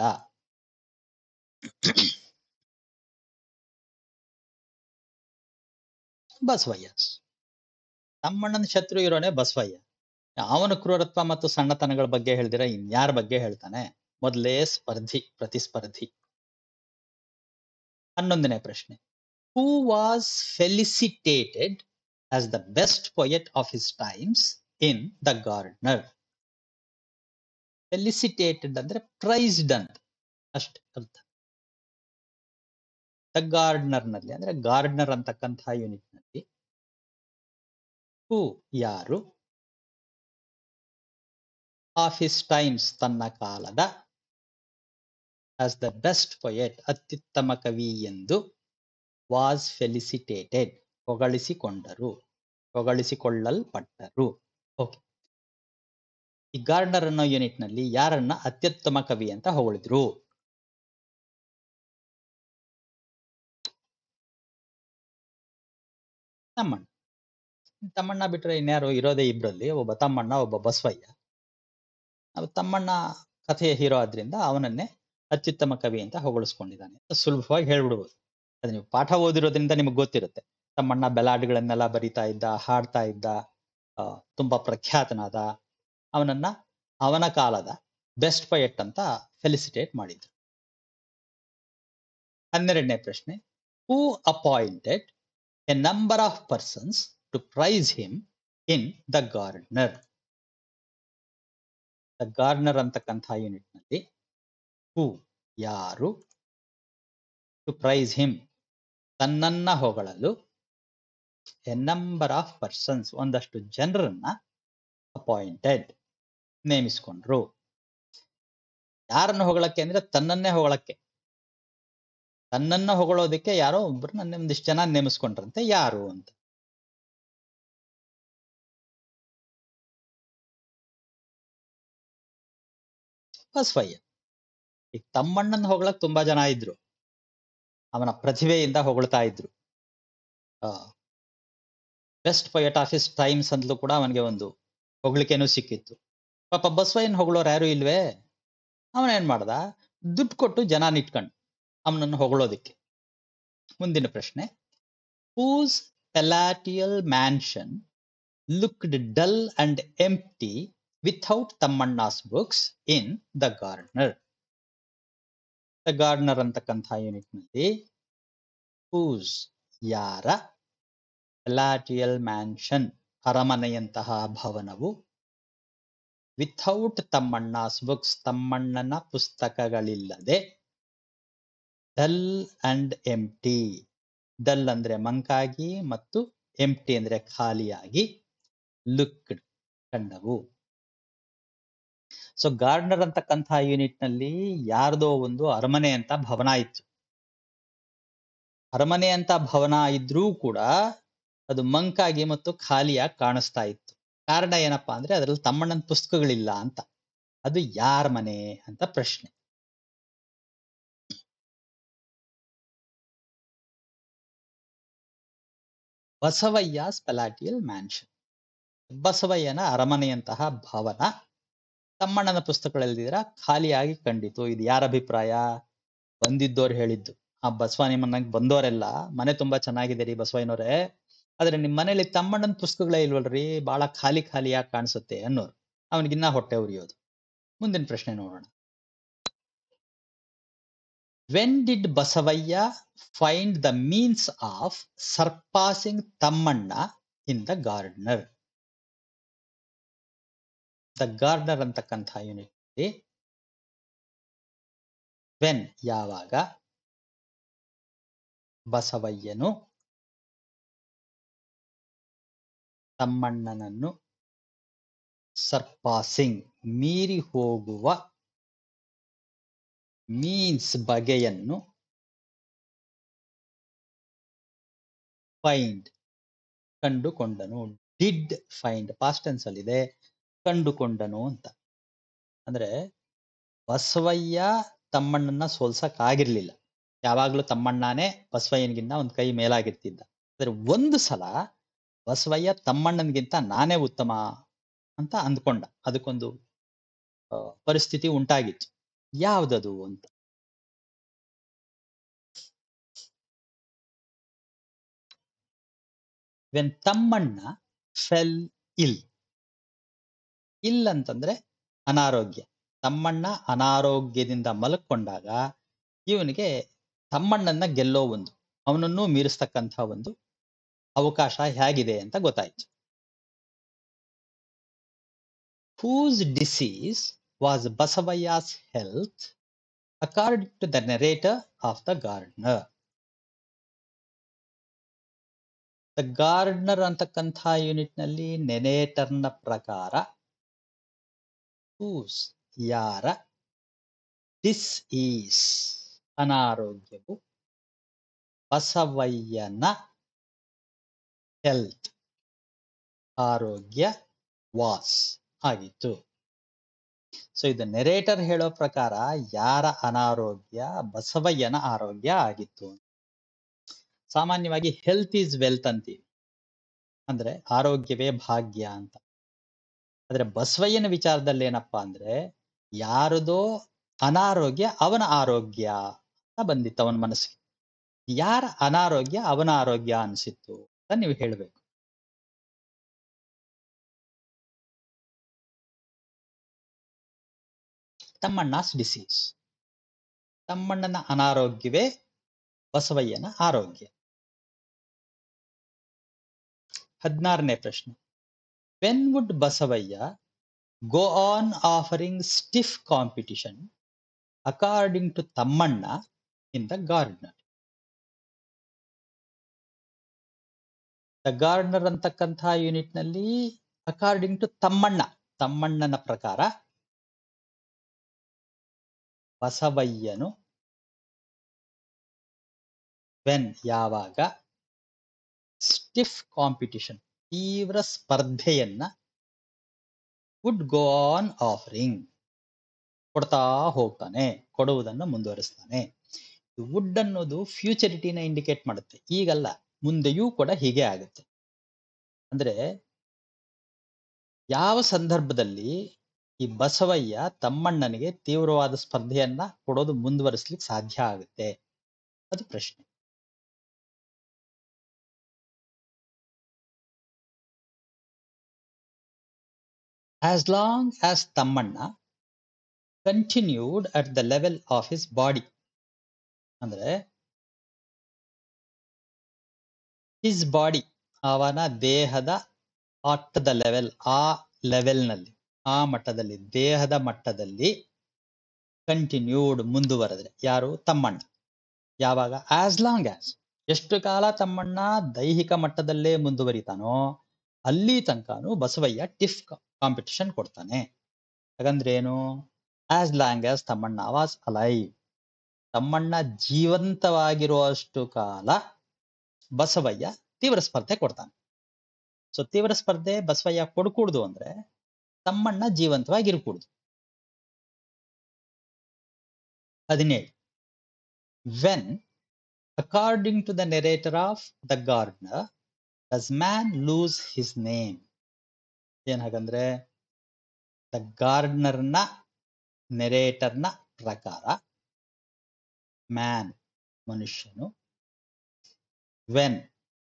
ಬಸವಯ್ಯ ತಮ್ಮಣ್ಣನ ಶತ್ರು ಇರೋನೆ ಬಸವಯ್ಯ ಅವನ ಕ್ರೂರತ್ವ ಮತ್ತು ಸಣ್ಣತನಗಳ ಬಗ್ಗೆ ಹೇಳ್ದಿರ ಇನ್ಯಾರ ಬಗ್ಗೆ ಹೇಳ್ತಾನೆ ಮೊದಲೇ ಸ್ಪರ್ಧಿ ಪ್ರತಿಸ್ಪರ್ಧಿ ಹನ್ನೊಂದನೇ ಪ್ರಶ್ನೆ who was felicitated as the best poet of his times in the gardener felicitated ಅಂದ್ರೆ ಪ್ರೈಸ್ಡ್ ಅಂತ ಅಷ್ಟೇ ಅರ್ಥ ದ ಗಾರ್ಡ್ನರ್ ನಲ್ಲಿ ಅಂದ್ರೆ ಗಾರ್ಡ್ನರ್ ಅಂತಕ್ಕಂತಹ ಯೂನಿಟ್ ನಲ್ಲಿ ಹೂ ಯಾರು ಆಫ್ ಹಿಸ್ ಟೈಮ್ಸ್ ತನ್ನ ಕಾಲದ ಆಸ್ ದ ಬೆಸ್ಟ್ ಪೊಯೆಟ್ ಅತ್ಯುತ್ತಮ ಕವಿ ಎಂದು ವಾಸ್ ಫೆಲಿಸಿಟೇಟೆಡ್ ಹೊಗಳಿಸಿಕೊಂಡರು ಹೊಗಳಿಸಿಕೊಳ್ಳಲ್ಪಟ್ಟರು ಓಕೆ ಈ ಗಾರ್ಡನರ್ ಅನ್ನೋ ಯೂನಿಟ್ ನಲ್ಲಿ ಯಾರನ್ನ ಅತ್ಯುತ್ತಮ ಕವಿ ಅಂತ ಹೊಗಳಿದ್ರು ತಮ್ಮಣ್ಣ ತಮ್ಮಣ್ಣ ಬಿಟ್ರೆ ಇನ್ಯಾರು ಇರೋದೇ ಇಬ್ರಲ್ಲಿ ಒಬ್ಬ ತಮ್ಮಣ್ಣ ಒಬ್ಬ ಬಸವಯ್ಯ ನಾವು ತಮ್ಮಣ್ಣ ಕಥೆಯ ಹೀರೋ ಆದ್ರಿಂದ ಅವನನ್ನೇ ಅತ್ಯುತ್ತಮ ಕವಿ ಅಂತ ಹೊಗಳಿಸ್ಕೊಂಡಿದ್ದಾನೆ ಸುಲಭವಾಗಿ ಹೇಳ್ಬಿಡ್ಬೋದು ಅದು ನೀವು ಪಾಠ ಓದಿರೋದ್ರಿಂದ ನಿಮಗೆ ಗೊತ್ತಿರುತ್ತೆ ತಮ್ಮಣ್ಣ ಬೆಲಾಡ್ಗಳನ್ನೆಲ್ಲ ಬರಿತಾ ಇದ್ದ ಹಾಡ್ತಾ ಇದ್ದ ಆ, ತುಂಬಾ ಪ್ರಖ್ಯಾತನಾದ ಅವನನ್ನ ಅವನ ಕಾಲದ ಬೆಸ್ಟ್ ಪೊಯೆಟ್ ಅಂತ ಫೆಲಿಸಿಟೇಟ್ ಮಾಡಿದ್ರು ಹನ್ನೆರಡನೇ ಪ್ರಶ್ನೆ who appointed a number of persons to praise him in the gardener the gardener ಅಂತಕ್ಕಂಥ ಯೂನಿಟ್ ನಲ್ಲಿ ಹೂ ಯಾರು ಟು ಪ್ರೈಸ್ ಹಿಮ್ ತನ್ನನ್ನ ಹೊಗಳಲು ಎ ನಂಬರ್ ಆಫ್ ಪರ್ಸನ್ಸ್ ಒಂದಷ್ಟು ಜನರನ್ನ ಅಪಾಯಿಂಟೆಡ್ ನೇಮಿಸಿಕೊಂಡ್ರು ಯಾರನ್ನು ಹೊಗಳಕ್ಕೆ ಅಂದ್ರೆ ತನ್ನನ್ನೇ ಹೊಗಳಕ್ಕೆ ತನ್ನನ್ನ ಹೊಗಳೋದಕ್ಕೆ ಯಾರೋ ಒಬ್ರು ನನ್ನ ಒಂದಿಷ್ಟು ಜನ ನೇಮಿಸ್ಕೊಂಡ್ರಂತೆ ಯಾರು ಅಂತ ಬಸವಯ್ಯ ಈಗ ತಮ್ಮಣ್ಣನ ಹೊಗಳಕ್ ತುಂಬಾ ಜನ ಇದ್ರು ಅವನ ಪ್ರತಿಭೆಯಿಂದ ಹೊಗಳ್ತಾ ಇದ್ರು best poet of his times ಅಂತಲೂ ಕೂಡ ಅವನಿಗೆ ಒಂದು ಹೊಗಳಿಕೆನೂ ಸಿಕ್ಕಿತ್ತು ಪಾಪ ಬಸವಯ್ಯನ ಹೊಗಳೋರು ಯಾರು ಇಲ್ವೇ ಅವನೇನ್ ಮಾಡ್ದ ದುಡ್ಡು ಕೊಟ್ಟು ಜನ ನಿಟ್ಕೊಂಡು ಅವನನ್ನು ಹೊಗಳೋದಿಕ್ಕೆ ಮುಂದಿನ ಪ್ರಶ್ನೆ whose palatial mansion looked dull and empty without Thammanna's books in the gardener the gardener ಅಂತಕ್ಕಂಥ ಯೂನಿಟ್ ನಲ್ಲಿ ಹೂಸ್ ಯಾರ ಪೆಲಾಟಿಯಲ್ ಮ್ಯಾನ್ಷನ್ ಅರಮನೆಯಂತಹ ಭವನವು ವಿಥೌಟ್ ತಮ್ಮಣ್ಣಾಸ್ ಬುಕ್ಸ್ ತಮ್ಮಣ್ಣನ ಪುಸ್ತಕಗಳಿಲ್ಲದೆ ಡಲ್ ಅಂಡ್ ಎಂಟಿ ಡಲ್ ಅಂದ್ರೆ ಮಂಕಾಗಿ ಮತ್ತು ಎಂಟಿ ಅಂದ್ರೆ ಖಾಲಿಯಾಗಿ ಲುಕ್ಡ್ ಕಂಡವು ಸೊ ಗಾರ್ಡ್ನರ್ ಅಂತಕ್ಕಂತಹ ಯೂನಿಟ್ ನಲ್ಲಿ ಯಾರ್ದೋ ಒಂದು ಅರಮನೆ ಅಂತ ಭವನ ಇತ್ತು ಅರಮನೆ ಅಂತ ಭವನ ಇದ್ರೂ ಕೂಡ ಅದು ಮಂಕಾಗಿ ಮತ್ತು ಖಾಲಿಯಾಗಿ ಕಾಣಿಸ್ತಾ ಇತ್ತು ಕಾರಣ ಏನಪ್ಪಾ ಅಂದ್ರೆ ಅದ್ರಲ್ಲಿ ತಮ್ಮಣ್ಣನ ಪುಸ್ತಕಗಳಿಲ್ಲ ಅಂತ ಅದು ಯಾರ ಮನೆ ಅಂತ ಪ್ರಶ್ನೆ ಬಸವಯ್ಯ ಸ್ಪೆಲಾಟಿಯಲ್ ಮ್ಯಾನ್ಷನ್ ಬಸವಯ್ಯನ ಅರಮನೆಯಂತಹ ಭವನ ತಮ್ಮಣ್ಣನ ಪುಸ್ತಕಗಳೆಲ್ದಿದ್ದೀರಾ ಖಾಲಿಯಾಗಿ ಕಂಡಿತು ಇದು ಯಾರ ಅಭಿಪ್ರಾಯ ಬಂದಿದ್ದೋರು ಹೇಳಿದ್ದು ಆ ಬಸವ ನಿಮ್ಮನ್ನ ಬಂದವರೆಲ್ಲ ಮನೆ ತುಂಬಾ ಚೆನ್ನಾಗಿದೆ ರೀ ಬಸವಯ್ಯನವರೇ ಆದ್ರೆ ನಿಮ್ ಮನೇಲಿ ತಮ್ಮಣ್ಣನ ಪುಸ್ತಕಗಳೇ ಇಲ್ವಲ್ರಿ ಬಹಳ ಖಾಲಿ ಖಾಲಿಯಾಗಿ ಕಾಣಿಸುತ್ತೆ ಅನ್ನೋರು ಅವನಿಗಿನ್ನ ಹೊಟ್ಟೆ ಉರಿಯೋದು ಮುಂದಿನ ಪ್ರಶ್ನೆ ನೋಡೋಣ when did Basavayya find the means of surpassing Thammanna in the gardener the gardener ಅಂತಕ್ಕಂಥ ಯೂನಿಟ್ ವೆನ್ ಯಾವಾಗ ಬಸವಯ್ಯನು ತಮ್ಮಣ್ಣನನ್ನು ಸರ್ಪಾಸಿಂಗ್ ಮೀರಿ ಹೋಗುವ ಮೀನ್ಸ್ ಬಗೆಯನ್ನು ಫೈಂಡ್ ಕಂಡುಕೊಂಡನು ಡಿಡ್ ಫೈಂಡ್ ಪಾಸ್ಟ್ ಟೆನ್ಸ್ ಅಲ್ಲಿದೆ ಕಂಡುಕೊಂಡನು ಅಂತ ಅಂದ್ರೆ ಬಸವಯ್ಯ ತಮ್ಮಣ್ಣನ ಸೋಲ್ಸಕ್ ಆಗಿರ್ಲಿಲ್ಲ ಯಾವಾಗ್ಲೂ ತಮ್ಮಣ್ಣನೇ ಬಸವಯ್ಯನಿಗಿನ್ನ ಒಂದ್ ಕೈ ಮೇಲಾಗಿರ್ತಿದ್ದ ಆದ್ರೆ ಒಂದು ಸಲ ಬಸವಯ್ಯ ತಮ್ಮಣ್ಣನ್ಗಿಂತ ನಾನೇ ಉತ್ತಮ ಅಂತ ಅಂದ್ಕೊಂಡ ಅದಕ್ಕೊಂದು ಆ, ಪರಿಸ್ಥಿತಿ ಉಂಟಾಗಿತ್ತು ಯಾವ್ದದು ಅಂತ ವೆನ್ ತಮ್ಮಣ್ಣ ಫೆಲ್ ಇಲ್ ಇಲ್ ಅಂತಂದ್ರೆ ಅನಾರೋಗ್ಯ ತಮ್ಮಣ್ಣ ಅನಾರೋಗ್ಯದಿಂದ ಮಲಕ್ಕೊಂಡಾಗ ಇವನಿಗೆ ತಮ್ಮಣ್ಣನ್ನ ಗೆಲ್ಲೋ ಒಂದು ಅವನನ್ನು ಮೀರಿಸ್ತಕ್ಕಂಥ ಒಂದು ಅವಕಾಶ ಹೇಗಿದೆ ಅಂತ ಗೊತ್ತಾಯ್ತು whose disease was Basavaya's health according to the narrator of the gardener. The gardener ಅಂತಕ್ಕಂಥ ಯೂನಿಟ್ ನಲ್ಲಿ ನೆನೇಟರ್ನ ಪ್ರಕಾರ ಹೂಸ್ ಯಾರ ದಿಸ್ ಈಸ್ ಅನಾರೋಗ್ಯವು ಬಸವಯ್ಯನ ಹೆಲ್ತ್ ಆರೋಗ್ಯ ವಾಸ್ ಆಗಿತ್ತು ಸೊ ಇದು ನೆರೇಟರ್ ಹೇಳೋ ಪ್ರಕಾರ ಯಾರ ಅನಾರೋಗ್ಯ ಬಸವಯ್ಯನ ಆರೋಗ್ಯ ಆಗಿತ್ತು ಸಾಮಾನ್ಯವಾಗಿ ಹೆಲ್ತ್ ಈಸ್ ವೆಲ್ತ್ ಅಂತೀವಿ ಅಂದ್ರೆ ಆರೋಗ್ಯವೇ ಭಾಗ್ಯ ಅಂತ ಆದ್ರೆ ಬಸವಯ್ಯನ ವಿಚಾರದಲ್ಲಿ ಏನಪ್ಪಾ ಅಂದ್ರೆ ಯಾರದೋ ಅನಾರೋಗ್ಯ ಅವನ ಆರೋಗ್ಯ ಅಂತ ಬಂದಿತ್ತು ಅವನ ಮನಸ್ಸಿಗೆ ಯಾರ ಅನಾರೋಗ್ಯ ಅವನ ಆರೋಗ್ಯ ಅನಿಸಿತ್ತು ಅಂತ ನೀವು ಹೇಳ್ಬೇಕು ತಮ್ಮಣ್ಣಸ್ ಡಿಸೀಸ್ ತಮ್ಮಣ್ಣನ ಅನಾರೋಗ್ಯವೇ ಬಸವಯ್ಯನ ಆರೋಗ್ಯ ಹದಿನಾರನೇ ಪ್ರಶ್ನೆ when would Basavayya go on offering stiff competition according to Thammanna in the gardener the gardener ಅಂತಕ್ಕಂಥ ಯೂನಿಟ್ ನಲ್ಲಿ ಅಕಾರ್ಡಿಂಗ್ ಟು ತಮ್ಮಣ್ಣ ತಮ್ಮಣ್ಣನ ಪ್ರಕಾರ ಬಸವಯ್ಯನು ವೆನ್ ಯಾವಾಗ ಸ್ಟಿಫ್ ಕಾಂಪಿಟಿಷನ್ ತೀವ್ರ ಸ್ಪರ್ಧೆಯನ್ನ ವುಡ್ ಗೋ ಆನ್ ಆಫರಿಂಗ್ ಕೊಡ್ತಾ ಹೋಗ್ತಾನೆ ಕೊಡುವುದನ್ನು ಮುಂದುವರಿಸ್ತಾನೆ ವುಡ್ ಅನ್ನೋದು ಫ್ಯೂಚರಿಟಿನ ಇಂಡಿಕೇಟ್ ಮಾಡುತ್ತೆ ಈಗಲ್ಲ ಮುಂದೆಯೂ ಕೂಡ ಹೀಗೆ ಆಗುತ್ತೆ ಅಂದ್ರೆ ಯಾವ ಸಂದರ್ಭದಲ್ಲಿ ಈ ಬಸವಯ್ಯ ತಮ್ಮಣ್ಣನಿಗೆ ತೀವ್ರವಾದ ಸ್ಪರ್ಧೆಯನ್ನ ಕೊಡೋದು ಮುಂದುವರಿಸ್ಲಿಕ್ಕೆ ಸಾಧ್ಯ ಆಗುತ್ತೆ ಅದು ಪ್ರಶ್ನೆ as long as Thammanna continued at the level of his body ಅಂದ್ರೆ ಹಿಸ್ ಬಾಡಿ ಅವನ ದೇಹದ ಅಟ್ ದ ಲೆವೆಲ್ ಆ ಲೆವೆಲ್ನಲ್ಲಿ ಆ ಮಟ್ಟದಲ್ಲಿ ದೇಹದ ಮಟ್ಟದಲ್ಲಿ ಕಂಟಿನ್ಯೂಡ್ ಮುಂದುವರೆದ್ರೆ ಯಾರು ತಮ್ಮಣ್ಣ ಯಾವಾಗ ಆಸ್ ಲಾಂಗ್ ಆಸ್ ಎಷ್ಟು ಕಾಲ ತಮ್ಮಣ್ಣ ದೈಹಿಕ ಮಟ್ಟದಲ್ಲೇ ಮುಂದುವರಿತಾನೋ ಅಲ್ಲಿ ತನಕನು ಬಸವಯ್ಯ ಟಿಫ್ ಕಾಂಪಿಟಿಷನ್ ಕೊಡ್ತಾನೆ ಹಾಗಂದ್ರೆ ಏನು as long as Thammanna was alive Thammanna ಜೀವಂತವಾಗಿರುವಷ್ಟು ಕಾಲ ಬಸವಯ್ಯ ತೀವ್ರ ಸ್ಪರ್ಧೆ ಕೊಡ್ತಾನೆ ಸೊ ತೀವ್ರ ಸ್ಪರ್ಧೆ ಬಸವಯ್ಯ ಕೊಡ್ಕೂಡ್ದು ಅಂದ್ರೆ ತಮ್ಮಣ್ಣ ಜೀವಂತವಾಗಿರ್ಕೂಡ್ದು ಹದಿನೇಳು when according to the narrator of the gardener does man lose his name ಏನ್ ಹಾಗಂದ್ರೆ ದ ಗಾರ್ಡ್ನರ್ನ ನೆರೇಟರ್ನ ಪ್ರಕಾರ ಮ್ಯಾನ್ ಮನುಷ್ಯನು ವೆನ್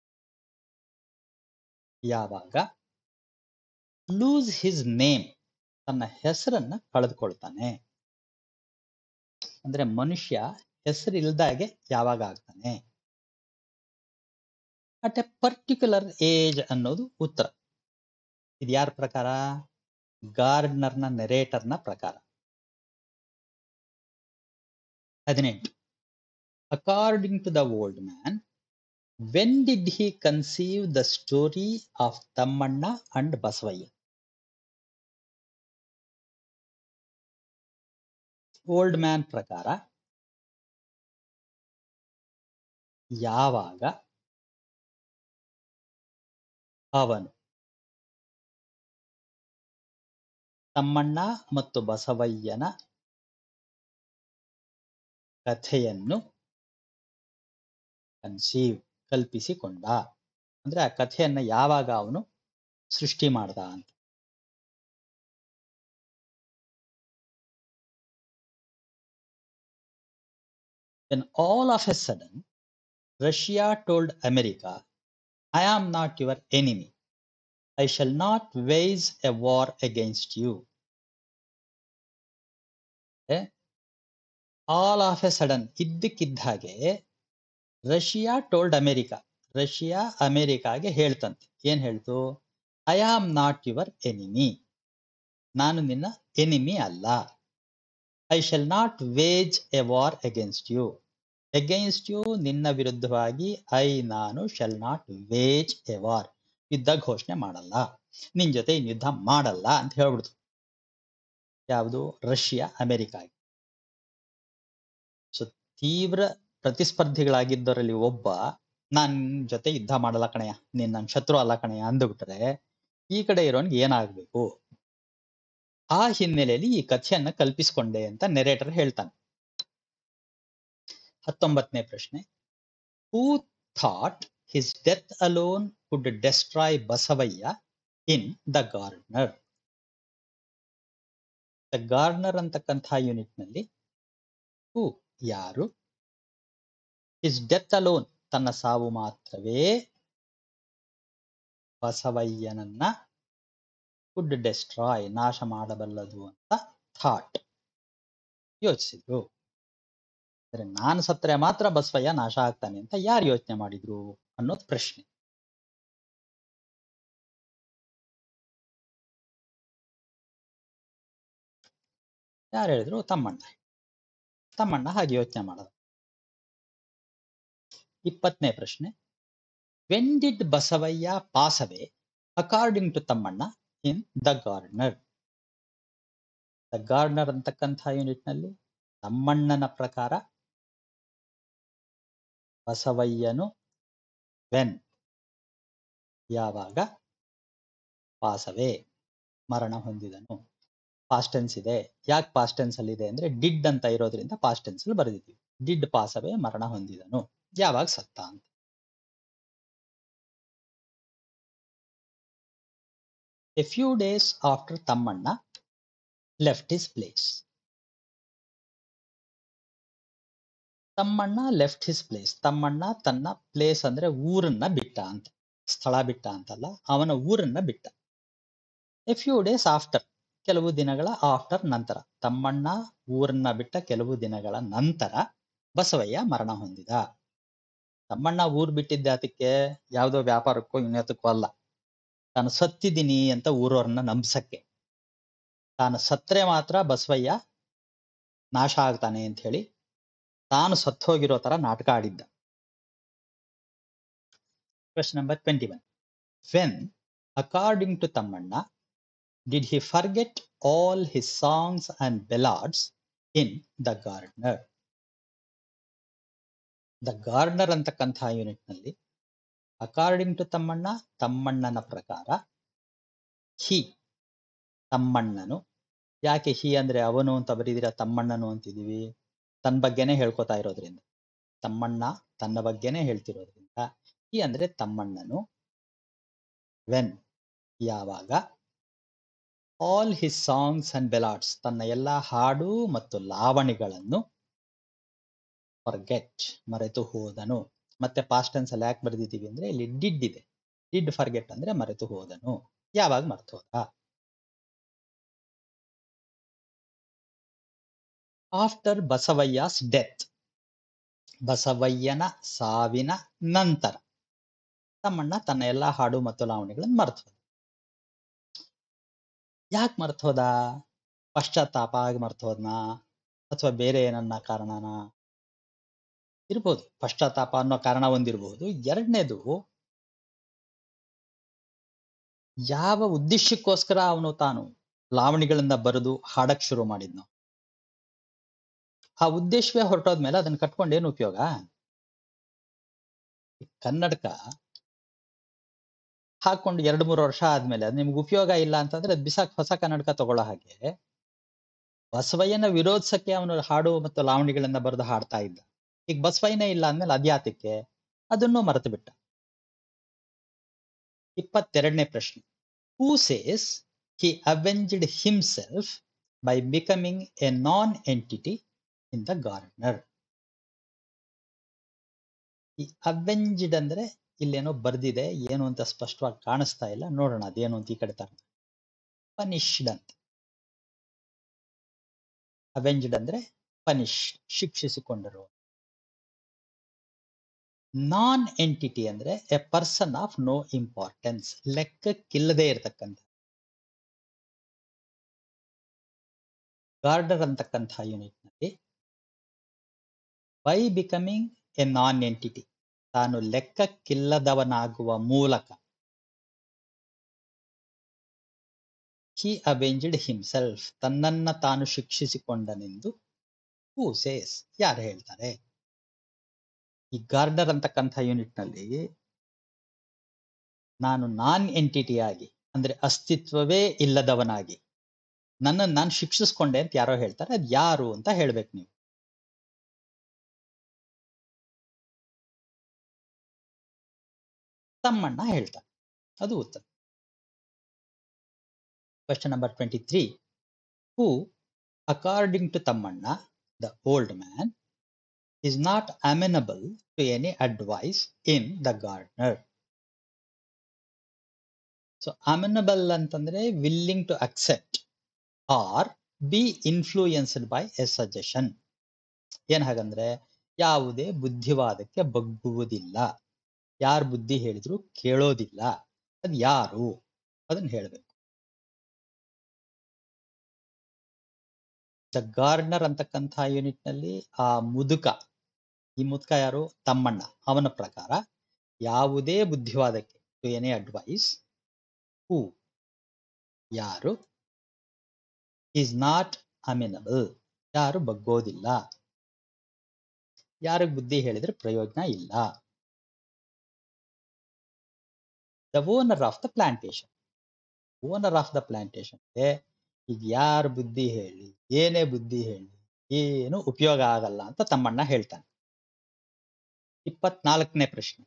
ಯಾವಾಗ ಲೂಸ್ ಹಿಸ್ ನೇಮ್ ತನ್ನ ಹೆಸರನ್ನ ಕಳೆದುಕೊಳ್ತಾನೆ ಅಂದ್ರೆ ಮನುಷ್ಯ ಹೆಸರು ಇಲ್ದಾಗೆ ಯಾವಾಗ ಆಗ್ತಾನೆ ಅಟ್ ಎ ಪರ್ಟಿಕ್ಯುಲರ್ ಏಜ್ ಅನ್ನೋದು ಉತ್ತರ ಇದು ಯಾರ ಪ್ರಕಾರ ಗಾರ್ಡ್ನರ್ನ ನೆರೇಟರ್ನ ಪ್ರಕಾರ ಹದಿನೆಂಟು according to the old man when did he conceive the story of Thammanna and Basavayya old man ಪ್ರಕಾರ ಯಾವಾಗ ಅವನು ತಮ್ಮಣ್ಣ ಮತ್ತು ಬಸವಯ್ಯನ ಕಥೆಯನ್ನು ಕನ್ಸೀವ್ ಕಲ್ಪಿಸಿಕೊಂಡ ಅಂದ್ರೆ ಆ ಕಥೆಯನ್ನ ಯಾವಾಗ ಅವನು ಸೃಷ್ಟಿ ಮಾಡ್ದ ಅಂತ Then all of a sudden, Russia told America, I am not your enemy. I shall not wage a war against you. All of a sudden ಇದ್ದಕ್ಕಿದ್ದ ಹಾಗೆ ರಷ್ಯಾ ಟೋಲ್ಡ್ ಅಮೆರಿಕಾ ರಷ್ಯಾ ಅಮೆರಿಕಾಗೆ ಹೇಳ್ತಂತೆ ಏನ್ ಹೇಳ್ತು I am not your enemy ನಾನು ನಿನ್ನ enemy ಅಲ್ಲ I shall not wage a war against you against you ನಿನ್ನ ವಿರುದ್ಧವಾಗಿ ಐ ನಾನು shall not wage a war ಯುದ್ಧ ಘೋಷಣೆ ಮಾಡಲ್ಲ ನಿನ್ ಜೊತೆ ಇನ್ ಯುದ್ಧ ಮಾಡಲ್ಲ ಅಂತ ಹೇಳ್ಬಿಡ್ತು ಯಾವುದು ರಷ್ಯಾ ಅಮೆರಿಕಾಗೆ ಸೊ ತೀವ್ರ ಪ್ರತಿಸ್ಪರ್ಧಿಗಳಾಗಿದ್ದವರಲ್ಲಿ ಒಬ್ಬ ನಾನ್ ನಿನ್ ಜೊತೆ ಯುದ್ಧ ಮಾಡಲ್ಲ ಕಣಯ್ಯ ನೀನ್ ನನ್ ಶತ್ರು ಅಲ್ಲ ಕಣಯ್ಯ ಅಂದ್ಬಿಟ್ರೆ ಈ ಕಡೆ ಇರೋನ್ಗೆ ಏನಾಗ್ಬೇಕು ಆ ಹಿನ್ನೆಲೆಯಲ್ಲಿ ಈ ಕಥೆಯನ್ನ ಕಲ್ಪಿಸಿಕೊಂಡೆ ಅಂತ ನೆರೇಟರ್ ಹೇಳ್ತಾನೆ ಹತ್ತೊಂಬತ್ತನೇ ಪ್ರಶ್ನೆ who thought his death alone could destroy Basavayya in the gardener the gardener ಅಂತಕ್ಕಂಥ ಯೂನಿಟ್ ನಲ್ಲಿ ಹೂ ಯಾರು ಹಿಸ್ ಡೆತ್ ಅಲೋನ್ ತನ್ನ ಸಾವು ಮಾತ್ರವೇ ಬಸವಯ್ಯನನ್ನ ಕುಡ್ ಡೆಸ್ಟ್ರಾಯ್ ನಾಶ ಮಾಡಬಲ್ಲದು ಅಂತ ಥಾಟ್ ಯೋಚಿಸಿದ್ರು ಅಂದ್ರೆ ನಾನು ಸತ್ತರೆ ಮಾತ್ರ ಬಸವಯ್ಯ ನಾಶ ಆಗ್ತಾನೆ ಅಂತ ಯಾರು ಯೋಚನೆ ಮಾಡಿದ್ರು ಅನ್ನೋದು ಪ್ರಶ್ನೆ ಯಾರು ಹೇಳಿದ್ರು ತಮ್ಮಣ್ಣ ತಮ್ಮಣ್ಣ ಹಾಗೆ ಯೋಚನೆ ಮಾಡೋದು ಇಪ್ಪತ್ತನೇ ಪ್ರಶ್ನೆ when did Basavayya pass away according to Thammanna in the gardener the gardener ಅಂತಕ್ಕಂಥ ಯೂನಿಟ್ ನಲ್ಲಿ ತಮ್ಮಣ್ಣನ ಪ್ರಕಾರ ಬಸವಯ್ಯನು ವೆನ್ ಯಾವಾಗ ಪಾಸವೇ ಮರಣ ಹೊಂದಿದನು ಪಾಸ್ಟೆನ್ಸ್ ಇದೆ ಯಾಕೆ ಪಾಸ್ಟೆನ್ಸ್ ಅಲ್ಲಿ ಇದೆ ಅಂದ್ರೆ ಡಿಡ್ ಅಂತ ಇರೋದ್ರಿಂದ ಪಾಸ್ಟೆನ್ಸ್ ಅಲ್ಲಿ ಬರೆದಿದ್ದೀವಿ ಡಿಡ್ ಪಾಸವೇ ಮರಣ ಹೊಂದಿದನು ಯಾವಾಗ ಸತ್ತ ಅಂತ a few days after Thammanna left his place Thammanna left his place Thammanna ತನ್ನ ಪ್ಲೇಸ್ ಅಂದ್ರೆ ಊರನ್ನ ಬಿಟ್ಟ ಅಂತ ಸ್ಥಳ ಬಿಟ್ಟ ಅಂತಲ್ಲ ಅವನ ಊರನ್ನ ಬಿಟ್ಟ ಎ ಫ್ಯೂ ಡೇಸ್ ಆಫ್ಟರ್ ಕೆಲವು ದಿನಗಳ ಆಫ್ಟರ್ ನಂತರ ತಮ್ಮಣ್ಣ ಊರನ್ನ ಬಿಟ್ಟ ಕೆಲವು ದಿನಗಳ ನಂತರ ಬಸವಯ್ಯ ಮರಣ ಹೊಂದಿದ ತಮ್ಮಣ್ಣ ಊರ್ ಬಿಟ್ಟಿದ್ದೆ ಅದಕ್ಕೆ ಯಾವುದೋ ವ್ಯಾಪಾರಕ್ಕೋ ಇನ್ನೊತ್ತಕ್ಕೋ ಅಲ್ಲ ತಾನು ಸತ್ತಿದ್ದೀನಿ ಅಂತ ಊರವ್ರನ್ನ ನಂಬ್ಸಕ್ಕೆ ತಾನು ಸತ್ರೆ ಮಾತ್ರ ಬಸವಯ್ಯ ನಾಶ ಆಗ್ತಾನೆ ಅಂತ ಹೇಳಿ ತಾನು ಸತ್ತೋಗಿರೋ ತರ ನಾಟಕ ಆಡಿದ್ದ question number twenty one when according to Thammanna did he forget all his songs and ballads in the gardener the gardener ಅಂತಕ್ಕಂಥ ಯೂನಿಟ್ ನಲ್ಲಿ ಅಕಾರ್ಡಿಂಗ್ ಟು ತಮ್ಮಣ್ಣ ತಮ್ಮಣ್ಣನ ಪ್ರಕಾರ ಹಿ ತಮ್ಮಣ್ಣನು ಯಾಕೆ ಹಿ ಅಂದ್ರೆ ಅವನು ಅಂತ ಬರೀದಿರ ತಮ್ಮಣ್ಣನು ಅಂತಿದೀವಿ ತನ್ನ ಬಗ್ಗೆನೇ ಹೇಳ್ಕೊತಾ ಇರೋದ್ರಿಂದ ತಮ್ಮಣ್ಣ ತನ್ನ ಬಗ್ಗೆನೇ ಹೇಳ್ತಿರೋದ್ರಿಂದ ಹಿ ಅಂದ್ರೆ ತಮ್ಮಣ್ಣನು ವೆನ್ ಯಾವಾಗ all his songs and ballads ತನ್ನ ಎಲ್ಲ ಹಾಡು ಮತ್ತು ಲಾವಣಿಗಳನ್ನು ಫರ್ಗೆಟ್ ಮರೆತು ಹೋದನು ಮತ್ತೆ ಪಾಸ್ಟ್ ಟೆನ್ಸ್ ಅಲ್ಲಿ ಯಾಕೆ ಬರೆದಿದ್ದೀವಿ ಅಂದ್ರೆ ಇಲ್ಲಿ ಡಿಡ್ ಇದೆ ಡಿಡ್ ಫರ್ಗೆಟ್ ಅಂದ್ರೆ ಮರೆತು ಹೋದನು ಯಾವಾಗ ಮರೆತು ಹೋದ ಆಫ್ಟರ್ ಬಸವಯ್ಯಸ್ ಡೆತ್ ಬಸವಯ್ಯನ ಸಾವಿನ ನಂತರ ತಮ್ಮಣ್ಣ ತನ್ನ ಎಲ್ಲಾ ಹಾಡು ಮತ್ತು ಲಾವಣಿಗಳನ್ನು ಮರೆತು ಹೋದ ಯಾಕೆ ಮರೆತು ಹೋದ ಪಶ್ಚಾತ್ತಾಪ ಆಗಿ ಮರೆತು ಹೋದ್ನಾ ಅಥವಾ ಬೇರೆ ಏನನ್ನ ಕಾರಣನ ಇರ್ಬೋದು ಪಶ್ಚಾತ್ತಾಪ ಅನ್ನೋ ಕಾರಣ ಒಂದಿರಬಹುದು ಎರಡನೇದು ಯಾವ ಉದ್ದೇಶಕ್ಕೋಸ್ಕರ ಅವನು ತಾನು ಲಾವಣಿಗಳನ್ನ ಬರೆದು ಹಾಡಕ್ ಶುರು ಮಾಡಿದ್ನು ಆ ಉದ್ದೇಶವೇ ಹೊರಟೋದ್ಮೇಲೆ ಅದನ್ನ ಕಟ್ಕೊಂಡು ಏನು ಉಪಯೋಗ ಈ ಕನ್ನಡಕ ಹಾಕೊಂಡು ಎರಡು ಮೂರು ವರ್ಷ ಆದ್ಮೇಲೆ ಅದು ನಿಮ್ಗೆ ಉಪಯೋಗ ಇಲ್ಲ ಅಂತಂದ್ರೆ ಅದ್ ಬಿಸಾಕ್ ಹೊಸ ಕನ್ನಡಕ ತಗೊಳ್ಳೋ ಹಾಗೆ ಬಸವಯ್ಯನ ವಿರೋಧಿಸಕ್ಕೆ ಅವನು ಹಾಡು ಮತ್ತು ಲಾವಣಿಗಳನ್ನ ಬರೆದು ಹಾಡ್ತಾ ಇದ್ದ ಈಗ ಬಸವಯ್ಯನೇ ಇಲ್ಲ ಅಂದ್ಮೇಲೆ ಅದ್ಯಾತಕ್ಕೆ ಅದನ್ನು ಮರೆತು ಬಿಟ್ಟ ಇಪ್ಪತ್ತೆರಡನೇ ಪ್ರಶ್ನೆ who says he avenged himself by becoming a nonentity in the gardener ಈ ಅವೆಂಜ್ಡ್ ಅಂದ್ರೆ ಇಲ್ಲೇನೋ ಬರ್ದಿದೆ ಏನು ಅಂತ ಸ್ಪಷ್ಟವಾಗಿ ಕಾಣಿಸ್ತಾ ಇಲ್ಲ ನೋಡೋಣ ಅದೇನು ಅಂತ ಈ ಕಡೆ ತರ ಪನಿಷ್ಡ್ ಅಂತ ಅವೆಂಜ್ಡ್ ಅಂದ್ರೆ ಪನಿಷ್ ಶಿಕ್ಷಿಸಿಕೊಂಡರು ನಾನ್ ಎಂಟಿಟಿ ಅಂದ್ರೆ a person of no importance ಲೆಕ್ಕಕ್ಕಿಲ್ಲದೆ ಇರತಕ್ಕಂಥ ಗಾರ್ಡರ್ ಅಂತಕ್ಕಂಥ ಯೂನಿಟ್ ನಲ್ಲಿ by becoming a nonentity ತಾನು ಲೆಕ್ಕಕ್ಕಿಲ್ಲದವನಾಗುವ ಮೂಲಕ ಹಿ ಅವೆಂಜ್ಡ್ ಹಿಮ್ಸೆಲ್ಫ್ ತನ್ನನ್ನ ತಾನು ಶಿಕ್ಷಿಸಿಕೊಂಡನೆಂದು ಹೂ ಸೇಸ್ ಯಾರು ಹೇಳ್ತಾರೆ ಈ ಗಾರ್ಡರ್ ಅಂತಕ್ಕಂಥ ಯೂನಿಟ್ ನಲ್ಲಿ ನಾನು ನಾನ್ ಎಂಟಿಟಿ ಆಗಿ ಅಂದ್ರೆ ಅಸ್ತಿತ್ವವೇ ಇಲ್ಲದವನಾಗಿ ನನ್ನನ್ನು ನಾನು ಶಿಕ್ಷಿಸ್ಕೊಂಡೆ ಅಂತ ಯಾರೋ ಹೇಳ್ತಾರೆ ಅದ್ ಯಾರು ಅಂತ ಹೇಳ್ಬೇಕು ನೀವು ತಮ್ಮಣ್ಣ ಹೇಳ್ತಾರೆ ಅದು ಉತ್ತರ question number twenty three who according to Thammanna the old man is not amenable to any advice in the gardener. So amenable ಅಂತಂದ್ರೆ willing to accept or be influenced by a suggestion ಏನ್ ಹಾಗಂದ್ರೆ ಯಾವುದೇ ಬುದ್ಧಿವಾದಕ್ಕೆ ಬಗ್ಗುವುದಿಲ್ಲ ಯಾರು ಬುದ್ಧಿ ಹೇಳಿದ್ರು ಕೇಳೋದಿಲ್ಲ ಅದ್ ಯಾರು ಅದನ್ನ ಹೇಳ್ಬೇಕು ದ ಗಾರ್ಡ್ನರ್ ಅಂತಕ್ಕಂಥ ಯೂನಿಟ್ ನಲ್ಲಿ ಆ ಮುದುಕ ಈ ಮುದುಕ ಯಾರು ತಮ್ಮಣ್ಣ ಅವನ ಪ್ರಕಾರ ಯಾವುದೇ ಬುದ್ಧಿವಾದಕ್ಕೆ ಟು ಎನಿ ಅಡ್ವೈಸ್ ಹೂ ಯಾರು ಈಸ್ ನಾಟ್ ಅಮಿನಬಲ್ ಯಾರು ಬಗ್ಗೋದಿಲ್ಲ ಯಾರಿಗೆ ಬುದ್ಧಿ ಹೇಳಿದ್ರೆ ಪ್ರಯೋಜನ ಇಲ್ಲ the owner of the plantation owner of the plantation ಈಗ ಯಾರು ಬುದ್ಧಿ ಹೇಳಿ ಏನೇ ಬುದ್ಧಿ ಹೇಳಿ ಏನು ಉಪಯೋಗ ಆಗಲ್ಲ ಅಂತ ತಮ್ಮಣ್ಣ ಹೇಳ್ತಾನೆ ಇಪ್ಪತ್ನಾಲ್ಕನೇ ಪ್ರಶ್ನೆ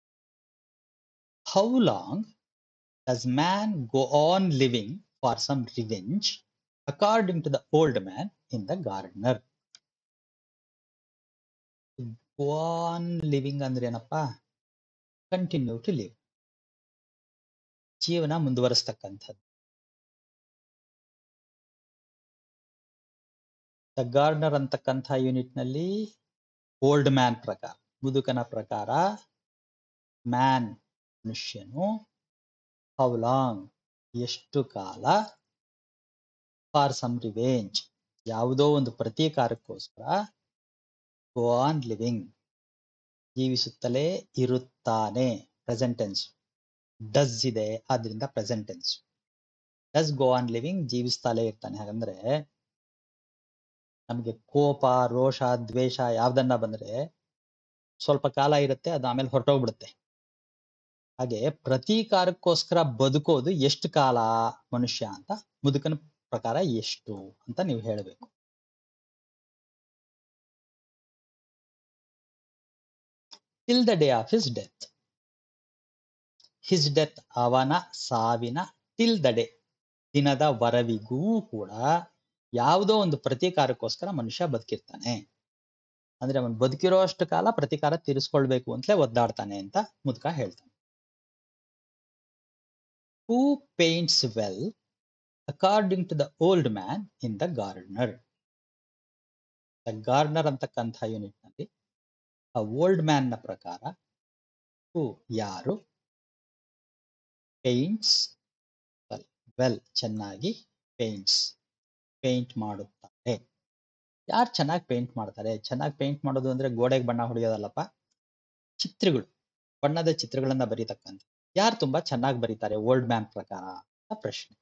how long does man go on living for some revenge according to the old man in the gardener go on living ಅಂದ್ರೆ ಏನಪ್ಪಾ ಕಂಟಿನ್ಯೂ ಟು ಲಿವ್ ಜೀವನ ಮುಂದುವರಿಸ್ತಕ್ಕಂಥದ್ದು ದ ಗಾರ್ಡನರ್ ಅಂತಕ್ಕಂಥ ಯೂನಿಟ್ ನಲ್ಲಿ ಓಲ್ಡ್ ಮ್ಯಾನ್ ಪ್ರಕಾರ ಮುದುಕನ ಪ್ರಕಾರ ಮ್ಯಾನ್ ಮನುಷ್ಯನು ಹೌ ಲಾಂಗ್ ಎಷ್ಟು ಕಾಲ ಫಾರ್ ಸಮ್ ರಿವೆಂಜ್ ಯಾವುದೋ ಒಂದು ಪ್ರತೀಕಾರಕ್ಕೋಸ್ಕರ ಗೋ ಆನ್ ಲಿವಿಂಗ್ ಜೀವಿಸುತ್ತಲೇ ಇರುತ್ತಾನೆ ಪ್ರೆಸೆಂಟೆನ್ಸ್ ಡಸ್ ಇದೆ ಆದ್ರಿಂದ present tense does go on living ಜೀವಿಸ್ತಾಲೇ ಇರ್ತಾನೆ ಹಾಗಂದ್ರೆ ನಮಗೆ ಕೋಪ ರೋಷ ದ್ವೇಷ ಯಾವ್ದನ್ನ ಬಂದ್ರೆ ಸ್ವಲ್ಪ ಕಾಲ ಇರುತ್ತೆ ಅದು ಆಮೇಲೆ ಹೊರಟೋಗ್ಬಿಡುತ್ತೆ ಹಾಗೆ ಪ್ರತೀಕಾರಕ್ಕೋಸ್ಕರ ಬದುಕೋದು ಎಷ್ಟು ಕಾಲ ಮನುಷ್ಯ ಅಂತ ಮುದುಕನ ಪ್ರಕಾರ ಎಷ್ಟು ಅಂತ ನೀವು ಹೇಳಬೇಕು till the day of his death his death ಅವನ ಸಾವಿನ ಟಿಲ್ ದ ಡೇ ದಿನದ ವರವಿಗೂ ಕೂಡ ಯಾವುದೋ ಒಂದು ಪ್ರತೀಕಾರಕ್ಕೋಸ್ಕರ ಮನುಷ್ಯ ಬದುಕಿರ್ತಾನೆ ಅಂದ್ರೆ ಅವನು ಬದುಕಿರೋ ಅಷ್ಟು ಕಾಲ ಪ್ರತೀಕಾರ ತೀರಿಸ್ಕೊಳ್ಬೇಕು ಅಂತಲೇ ಒದ್ದಾಡ್ತಾನೆ ಅಂತ ಮುದ್ಕ ಹೇಳ್ತಾನೆ who paints well according to the old man in the gardener the gardener ಅಂತಕ್ಕಂಥ ಯೂನಿಟ್ ನಲ್ಲಿ ಆ ಓಲ್ಡ್ ಮ್ಯಾನ್ ನ ಪ್ರಕಾರ ಹೂ ಯಾರು ಪೇಂಟ್ಸ್ ವೆಲ್ ವೆಲ್ ಚೆನ್ನಾಗಿ ಪೇಂಟ್ಸ್ ಪೇಂಟ್ ಮಾಡುತ್ತಾರೆ ಯಾರು ಚೆನ್ನಾಗಿ ಪೇಂಟ್ ಮಾಡ್ತಾರೆ ಚೆನ್ನಾಗಿ ಪೇಂಟ್ ಮಾಡೋದು ಅಂದ್ರೆ ಗೋಡೆಗೆ ಬಣ್ಣ ಹೊಡೆಯೋದಲ್ಲಪ್ಪ ಚಿತ್ರಗಳು ಬಣ್ಣದ ಚಿತ್ರಗಳನ್ನ ಬರೀತಕ್ಕಂಥ ಯಾರು ತುಂಬಾ ಚೆನ್ನಾಗಿ ಬರೀತಾರೆ ಓಲ್ಡ್ ಮ್ಯಾನ್ ಪ್ರಕಾರ ಅಂತ ಪ್ರಶ್ನೆ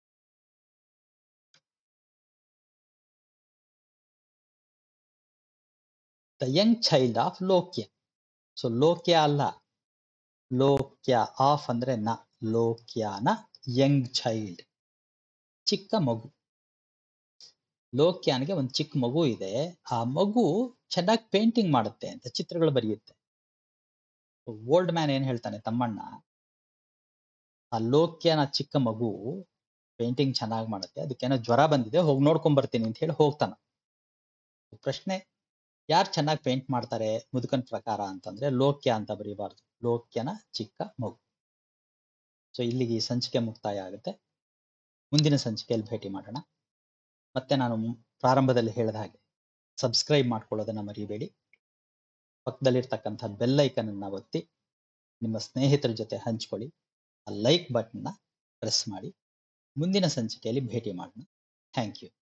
the young child of Lokya so Lokya ಅಲ್ಲ ಲೋಕ್ಯ ಆಫ್ ಅಂದ್ರೆ ನ ಲೋಕ್ಯನ ಯಂಗ್ ಚೈಲ್ಡ್ ಚಿಕ್ಕ ಮಗು ಲೋಕ್ಯಾನ್ಗೆ ಒಂದು ಚಿಕ್ಕ ಮಗು ಇದೆ ಆ ಮಗು ಚೆನ್ನಾಗಿ ಪೇಂಟಿಂಗ್ ಮಾಡುತ್ತೆ ಅಂತ ಚಿತ್ರಗಳು ಬರೆಯುತ್ತೆ ಓಲ್ಡ್ ಮ್ಯಾನ್ ಏನ್ ಹೇಳ್ತಾನೆ ತಮ್ಮಣ್ಣ ಆ ಲೋಕ್ಯನ ಚಿಕ್ಕ ಮಗು ಪೇಂಟಿಂಗ್ ಚೆನ್ನಾಗಿ ಮಾಡುತ್ತೆ ಅದಕ್ಕೇನೋ ಜ್ವರ ಬಂದಿದೆ ಹೋಗಿ ನೋಡ್ಕೊಂಡ್ ಬರ್ತೀನಿ ಅಂತ ಹೇಳಿ ಹೋಗ್ತಾನ ಪ್ರಶ್ನೆ ಯಾರು ಚೆನ್ನಾಗಿ ಪೇಂಟ್ ಮಾಡ್ತಾರೆ ಮುದುಕನ್ ಪ್ರಕಾರ ಅಂತಂದ್ರೆ ಲೋಕ್ಯ ಅಂತ ಬರೀಬಾರ್ದು ಲೋಕ್ಯನ ಚಿಕ್ಕ ಮಗು ಸೊ ಇಲ್ಲಿಗೆ ಈ ಸಂಚಿಕೆ ಮುಕ್ತಾಯ ಆಗುತ್ತೆ ಮುಂದಿನ ಸಂಚಿಕೆಯಲ್ಲಿ ಭೇಟಿ ಮಾಡೋಣ ಮತ್ತೆ ನಾನು ಪ್ರಾರಂಭದಲ್ಲಿ ಹೇಳಿದ ಹಾಗೆ ಸಬ್ಸ್ಕ್ರೈಬ್ ಮಾಡ್ಕೊಳ್ಳೋದನ್ನ ಮರಿಬೇಡಿ ಪಕ್ಕದಲ್ಲಿರ್ತಕ್ಕಂಥ ಬೆಲ್ ಐಕನ್ ಅನ್ನ ಒತ್ತಿ ನಿಮ್ಮ ಸ್ನೇಹಿತರ ಜೊತೆ ಹಂಚ್ಕೊಳ್ಳಿ ಆ ಲೈಕ್ ಬಟನ್ನ ಪ್ರೆಸ್ ಮಾಡಿ ಮುಂದಿನ ಸಂಚಿಕೆಯಲ್ಲಿ ಭೇಟಿ ಮಾಡೋಣ ಥ್ಯಾಂಕ್ ಯು